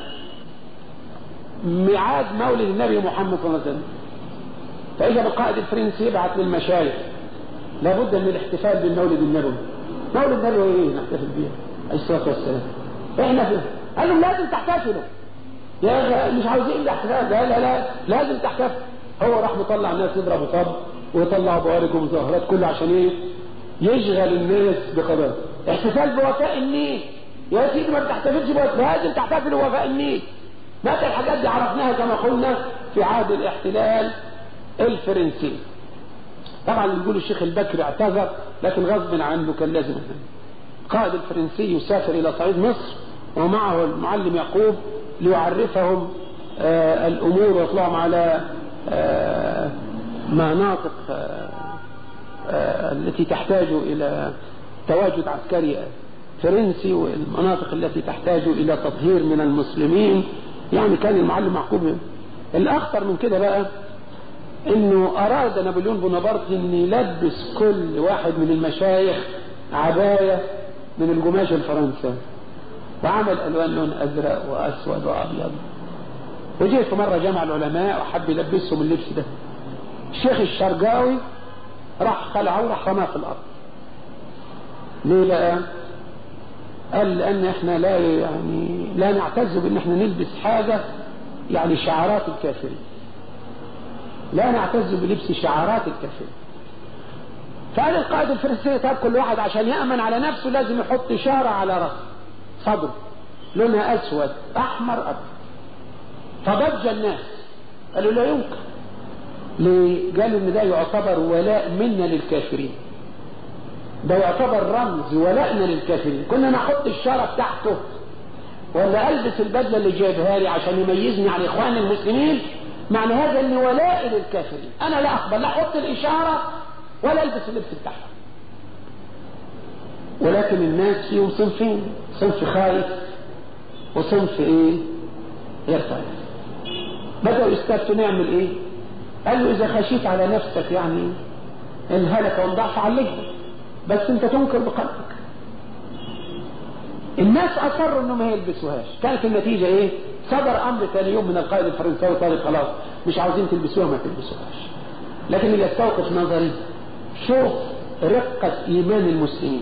ميعاد مولد النبي محمد صلى الله عليه وسلم فإذا بالقائد الفرنسي يبعث للمشايخ لابد من الاحتفال بالمولد النبوي مولد النبوي ايه نحتفل بيه عليه الصلاة والسلام احنا فيه قال لهم لازم تحتفلوا يا مش عاوزين الاحتفال لا لا لا لازم تحتفل هو راح مطلع الناس يضربوا طب ويطلع بوارق ومظاهرات كله عشان ايه يشغل الناس بقضايا احتفال بوفاء النيل يا سيدي ما بتحتفلش بوفاء لازم تحتفل بوفاء النيل متى الحاجات دي عرفناها كما قلنا في عهد الاحتلال الفرنسي طبعا يقول الشيخ البكري اعتذر لكن غصب عنه كان لازم القائد الفرنسي يسافر الى صعيد مصر ومعه المعلم يعقوب ليعرفهم آه الامور ويطلعهم على آه مناطق آه التي تحتاج الى تواجد عسكري فرنسي والمناطق التي تحتاج الى تطهير من المسلمين يعني كان المعلم يعقوب الاخطر من كده بقى انه اراد نابليون بونابرت ان يلبس كل واحد من المشايخ عباية من القماش الفرنسي وعمل الوان لون ازرق واسود وابيض وجيت في مرة جمع العلماء وحب يلبسهم اللبس ده الشيخ الشرقاوي راح خلعه وراح رماه في الارض ليه بقى قال لان احنا لا يعني لا نعتز بان احنا نلبس حاجة يعني شعارات الكافرين لا نعتز بلبس شعارات الكافرين فقال القائد الفرنسي طب كل واحد عشان يأمن على نفسه لازم يحط إشارة على رأسه صدره لونها أسود أحمر أبيض فضج الناس قالوا لا يمكن ليه؟ قالوا ان ده يعتبر ولاء منا للكافرين ده يعتبر رمز ولائنا للكافرين كنا نحط الشارة بتاعته ولا البس البدلة اللي جايبها لي عشان يميزني عن اخوان المسلمين معنى هذا ان ولائي للكافرين انا لا اقبل لا احط الاشارة ولا البس اللبس بتاعها ولكن الناس فيهم صنفين صنف خايف وصنف ايه يرفع بدأوا يستفتوا نعمل ايه قال له اذا خشيت على نفسك يعني الهلك والضعف عليك بس انت تنكر بقلبك الناس اصروا انهم ما يلبسوهاش كانت النتيجة ايه صدر امر ثاني يوم من القائد الفرنساوي قال خلاص مش عاوزين تلبسوها ما تلبسوهاش لكن اللي يستوقف نظري شوف رقة ايمان المسلمين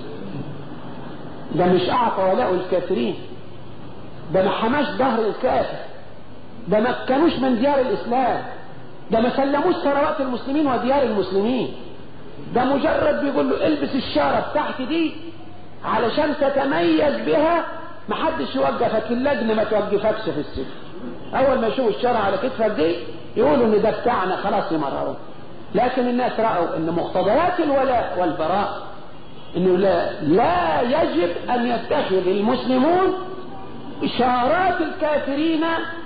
ده مش اعطى ولاء الكافرين ده ما حماش ظهر الكافر ده ما كانوش من ديار الاسلام ده ما سلموش ثروات المسلمين وديار المسلمين ده مجرد بيقول له البس الشارة بتاعتي دي علشان تتميز بها محدش يوقفك اللجنة ما توقفكش في السجن اول ما يشوفوا الشارع على كتفك دي يقولوا ان ده بتاعنا خلاص يمرروا لكن الناس رأوا ان مقتضيات الولاء والبراء انه لا, لا يجب ان يتخذ المسلمون اشارات الكافرين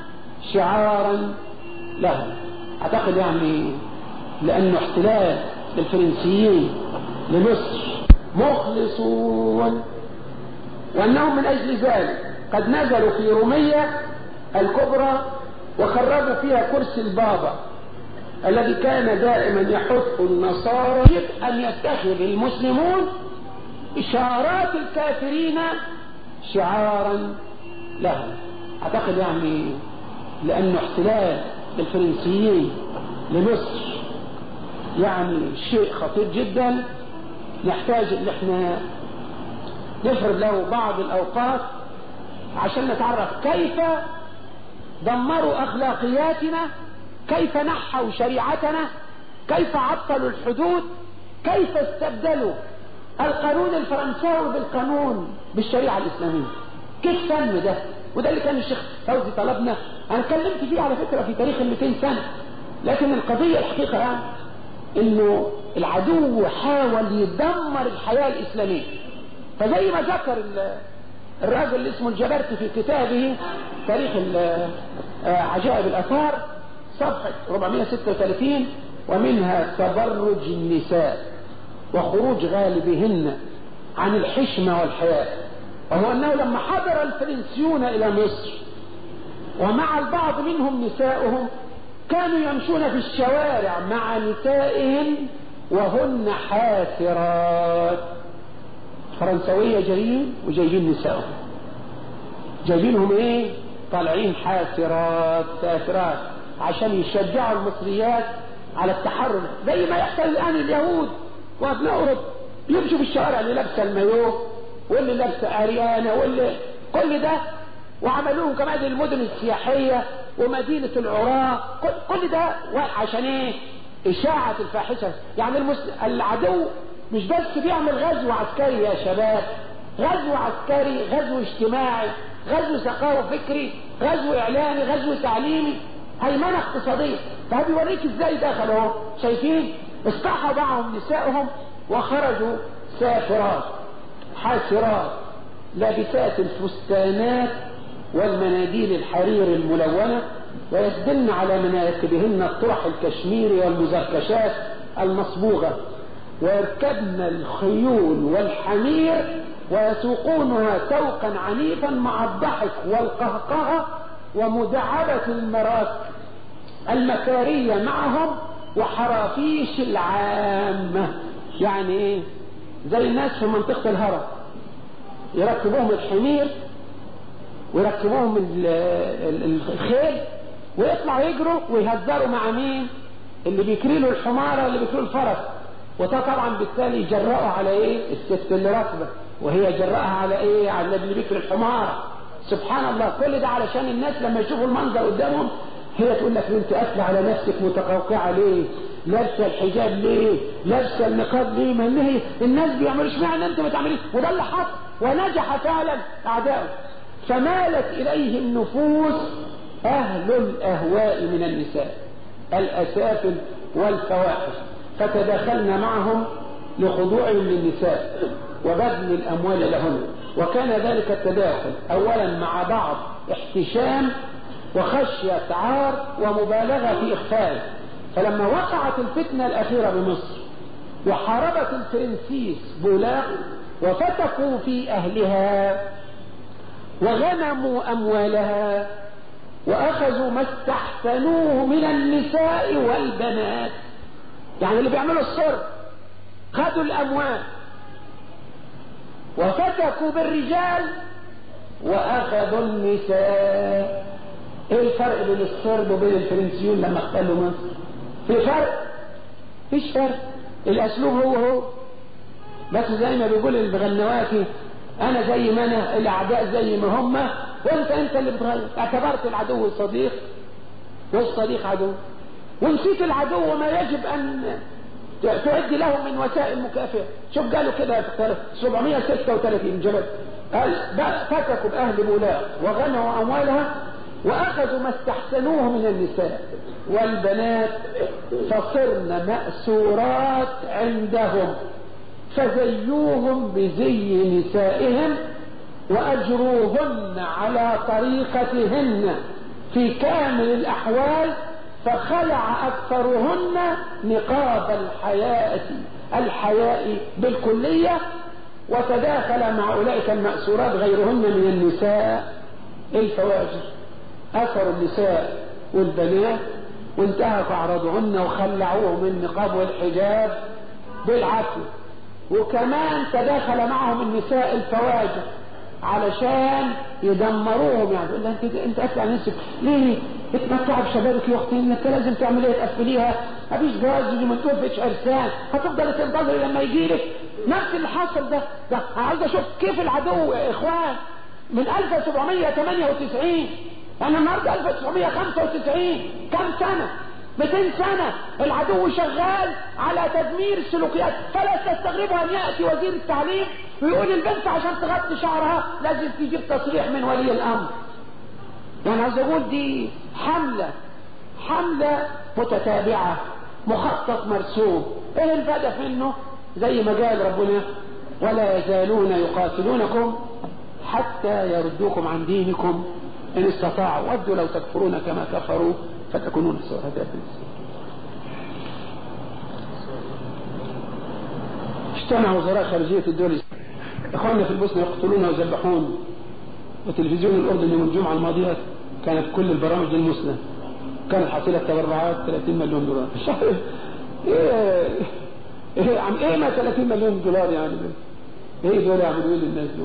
شعارا لهم اعتقد يعني لانه احتلال للفرنسيين لمصر مخلصون وانهم من اجل ذلك قد نزلوا في رومية الكبرى وخرجوا فيها كرسي البابا الذي كان دائما يحث النصارى ان يتخذ المسلمون اشارات الكافرين شعارا لهم اعتقد يعني لانه احتلال الفرنسيين لمصر يعني شيء خطير جدا نحتاج ان احنا نفرض له بعض الاوقات عشان نتعرف كيف دمروا اخلاقياتنا كيف نحوا شريعتنا كيف عطلوا الحدود كيف استبدلوا القانون الفرنساوي بالقانون بالشريعة الإسلامية كيف تم ده وده اللي كان الشيخ فوزي طلبنا أنا اتكلمت فيه على فكرة في تاريخ ال 200 سنة لكن القضية الحقيقة يعني إنه العدو حاول يدمر الحياة الإسلامية فزي ما ذكر الراجل اللي اسمه الجبرتي في كتابه تاريخ عجائب الأثار صفحة 436 ومنها تبرج النساء وخروج غالبهن عن الحشمة والحياء وهو أنه لما حضر الفرنسيون إلى مصر ومع البعض منهم نساؤهم كانوا يمشون في الشوارع مع نسائهم وهن حافرات فرنسوية جايين وجايين نسائهم جايبينهم ايه طالعين حافرات سافرات عشان يشجعوا المصريات على التحرر زي ما يحصل الان اليهود وابناء اوروبا يمشوا في الشوارع اللي لابسه المايو واللي لابسه اريانا واللي كل ده وعملوهم كمان المدن السياحيه ومدينه العراة كل ده عشان ايه اشاعه الفاحشه يعني المسلم العدو مش بس بيعمل غزو عسكري يا شباب غزو عسكري غزو اجتماعي غزو ثقافي فكري غزو اعلامي غزو تعليمي هيمنه اقتصاديه فهو بيوريك ازاي دخلوا شايفين اصطحب معهم نسائهم وخرجوا سافرات حاسرات لابسات الفستانات والمناديل الحرير الملونة ويسدلن على مناكبهن الطرح الكشميري والمزركشات المصبوغة ويركبن الخيول والحمير ويسوقونها سوقا عنيفا مع الضحك والقهقهة ومداعبة المراكب المكارية معهم وحرافيش العامة يعني ايه زي الناس في منطقة الهرم يركبوهم الحمير ويركبوهم الخيل ويطلعوا يجروا ويهزروا مع مين اللي بيكري له الحمارة اللي بيكري الفرس وده طبعا بالتالي يجرأوا على ايه الست اللي راكبه وهي جرأها على ايه على اللي بيكري الحمارة سبحان الله كل ده علشان الناس لما يشوفوا المنظر قدامهم هي تقول لك انت قافله على نفسك متقوقعه ليه لابسه الحجاب ليه لابسه النقاب ليه ما هي الناس بيعملوا اشمعنى انت ما تعمليش وده اللي حصل ونجح فعلا اعداؤه فمالت اليه النفوس اهل الاهواء من النساء الاسافل والفواحش فتداخلنا معهم لخضوعهم للنساء وبذل الاموال لهن وكان ذلك التداخل اولا مع بعض احتشام وخشية عار ومبالغة في إخفائه فلما وقعت الفتنة الأخيرة بمصر وحاربت الفرنسيس بولاق وفتكوا في أهلها وغنموا أموالها وأخذوا ما استحسنوه من النساء والبنات يعني اللي بيعملوا الصر خدوا الأموال وفتكوا بالرجال وأخذوا النساء ايه الفرق بين الصرب وبين الفرنسيون لما احتلوا مصر في فرق فيش فرق الاسلوب هو هو بس زي ما بيقول الغنواتي انا زي ما انا الاعداء زي ما هم وانت انت اللي بتغير اعتبرت العدو صديق والصديق عدو ونسيت العدو وما يجب ان تعد له من وسائل مكافئة شوف قالوا كده 736 جبل قال فتكوا بأهل مولاة وغنوا أموالها وأخذوا ما استحسنوه من النساء والبنات فصرن مأسورات عندهم فزيوهم بزي نسائهم وأجروهن على طريقتهن في كامل الأحوال فخلع أكثرهن نقاب الحياء الحياء بالكلية وتداخل مع أولئك المأسورات غيرهن من النساء الفواجر أثروا النساء والبنات وانتهكوا أعراضهن وخلعوهم النقاب والحجاب بالعافية وكمان تداخل معهم النساء الفواجر علشان يدمروهم يعني تقول انت انت اسال نفسك ليه اتمتع بشبابك يا اختي انت لازم تعمل ايه تقفليها مفيش جواز وما تقفش عرسان هتفضل تنتظري لما يجي لك نفس اللي حصل ده ده عايز اشوف كيف العدو يا اخوان من 1798 انا النهارده 1995 كم سنه 200 سنة العدو شغال على تدمير السلوكيات فلا تستغربوا ان يأتي وزير التعليم ويقول البنت عشان تغطي شعرها لازم تجيب تصريح من ولي الامر يعني عايز اقول دي حملة حملة متتابعة مخطط مرسوم ايه الهدف منه زي ما قال ربنا ولا يزالون يقاتلونكم حتى يردوكم عن دينكم ان استطاعوا ودوا لو تكفرون كما كفروا فتكونون سواء هذا اجتمع وزراء خارجية الدول اخواننا في البوسنة يقتلون ويذبحون وتلفزيون الاردن يوم الجمعة الماضية كانت كل البرامج المسلمة كانت حصيلة تبرعات 30 مليون دولار الشهر ايه ايه عم ايه ما 30 مليون دولار يعني ايه دول يعملوا ايه للناس دول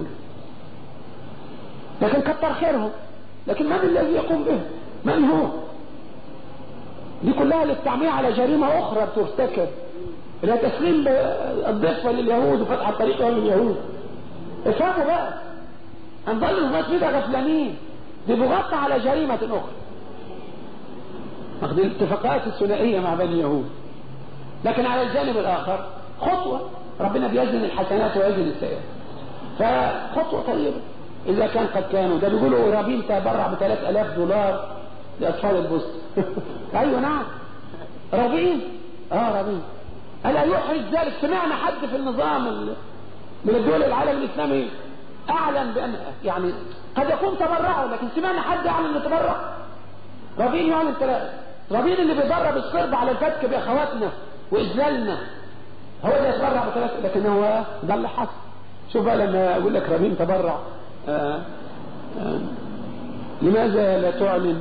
لكن كتر خيرهم لكن من الذي يقوم به من هو دي كلها للتعمية على جريمة أخرى بترتكب اللي تسليم الضفة لليهود وفتح الطريق لليهود افهموا بقى هنضل الناس كده غفلانين دي بغطى على جريمة أخرى واخدين الاتفاقات الثنائية مع بني اليهود لكن على الجانب الآخر خطوة ربنا بيزن الحسنات ويزن السيئات فخطوة طيبة إذا كان قد كانوا ده بيقولوا رابين تبرع ب 3000 دولار لأطفال البوسط أيوة نعم رابين اه رابين ألا يحرج ذلك سمعنا حد في النظام من الدول العالم الإسلامي أعلن بأن يعني قد يكون تبرعوا لكن سمعنا حد أعلن أنه تبرع رابين يعلن ثلاثة رابين اللي بيضرب الصرب على الفتك بأخواتنا وإذلالنا هو اللي يتبرع بثلاثة لكن هو ده اللي حصل شوف بقى لما أقول لك رابين تبرع آآ آآ لماذا لا تعلن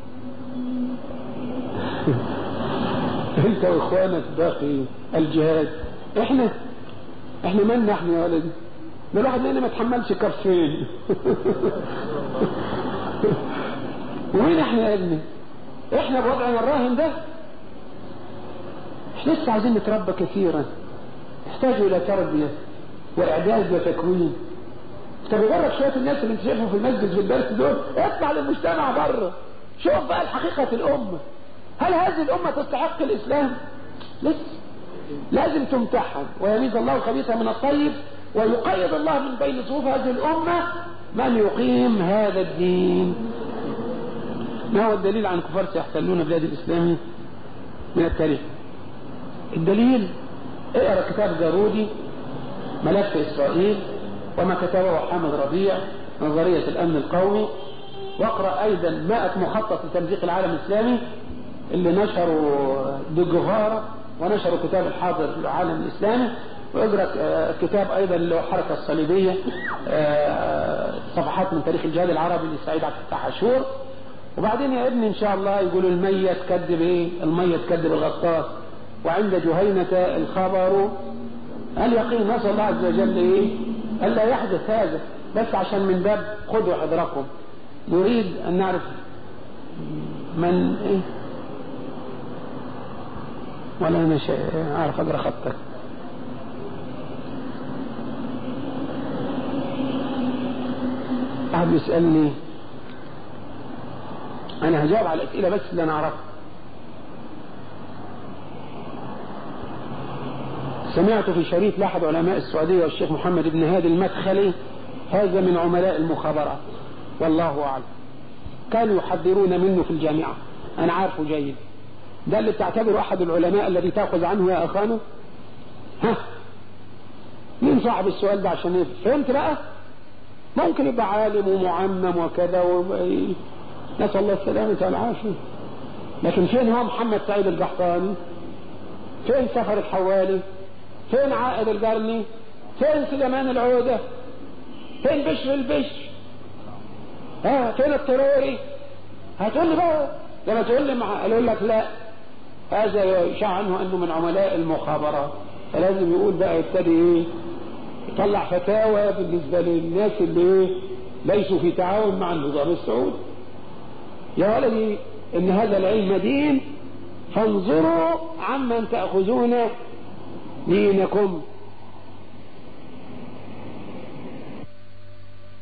انت واخوانك باقي الجهاد احنا احنا من نحن يا ولدي ده الواحد مننا ما تحملش كفين وين احنا يا ابني احنا بوضعنا الراهن ده احنا لسه عايزين نتربى كثيرا نحتاج الى تربيه واعداد وتكوين طب يغرك شويه الناس اللي انت شايفهم في المسجد في الدرس دول اطلع للمجتمع بره شوف بقى حقيقه الامه هل هذه الامه تستحق الاسلام لسه لازم تمتحن ويميز الله الخبيث من الطيب ويقيد الله من بين صفوف هذه الامه من يقيم هذا الدين ما هو الدليل عن كفار سيحتلون بلاد الاسلام من التاريخ الدليل اقرا كتاب جارودي ملف اسرائيل وما كتبه حامد ربيع نظرية الأمن القومي واقرأ أيضا مائة مخطط لتمزيق العالم الإسلامي اللي نشروا ديجوفارا ونشروا كتاب الحاضر للعالم الإسلامي واقرأ كتاب أيضا للحركة الصليبية صفحات من تاريخ الجهاد العربي لسعيد عبد الفتاح عاشور وبعدين يا ابني ان شاء الله يقولوا المية تكذب ايه المية تكذب الغطاس وعند جهينة الخبر اليقين نسأل الله عز وجل ايه الا يحدث هذا بس عشان من باب خذوا حذركم نريد ان نعرف من ايه ولا انا شيء عارف اقرا خطك واحد يسألني انا هجاوب على الاسئلة بس اللي انا اعرفها سمعت في شريط لاحد علماء السعودية والشيخ محمد بن هادي المدخلي هذا من عملاء المخابرات والله أعلم كانوا يحذرون منه في الجامعة أنا عارفه جيد ده اللي بتعتبره أحد العلماء الذي تأخذ عنه يا أخانه ها مين صاحب السؤال ده عشان يفهم فهمت بقى ممكن يبقى عالم ومعمم وكذا و... نسأل الله السلامة والعافية لكن فين هو محمد سعيد القحطاني فين سفر الحوالي فين عائد القرني فين سليمان العودة فين بشر البشر ها فين الطروري هتقول لي بقى لما تقول لي مع اقول لك لا هذا يشاع عنه انه من عملاء المخابرات فلازم يقول بقى يبتدي ايه يطلع فتاوى بالنسبة للناس اللي ايه ليسوا في تعاون مع النظام السعودي يا ولدي ان هذا العلم دين فانظروا عمن تأخذون دينكم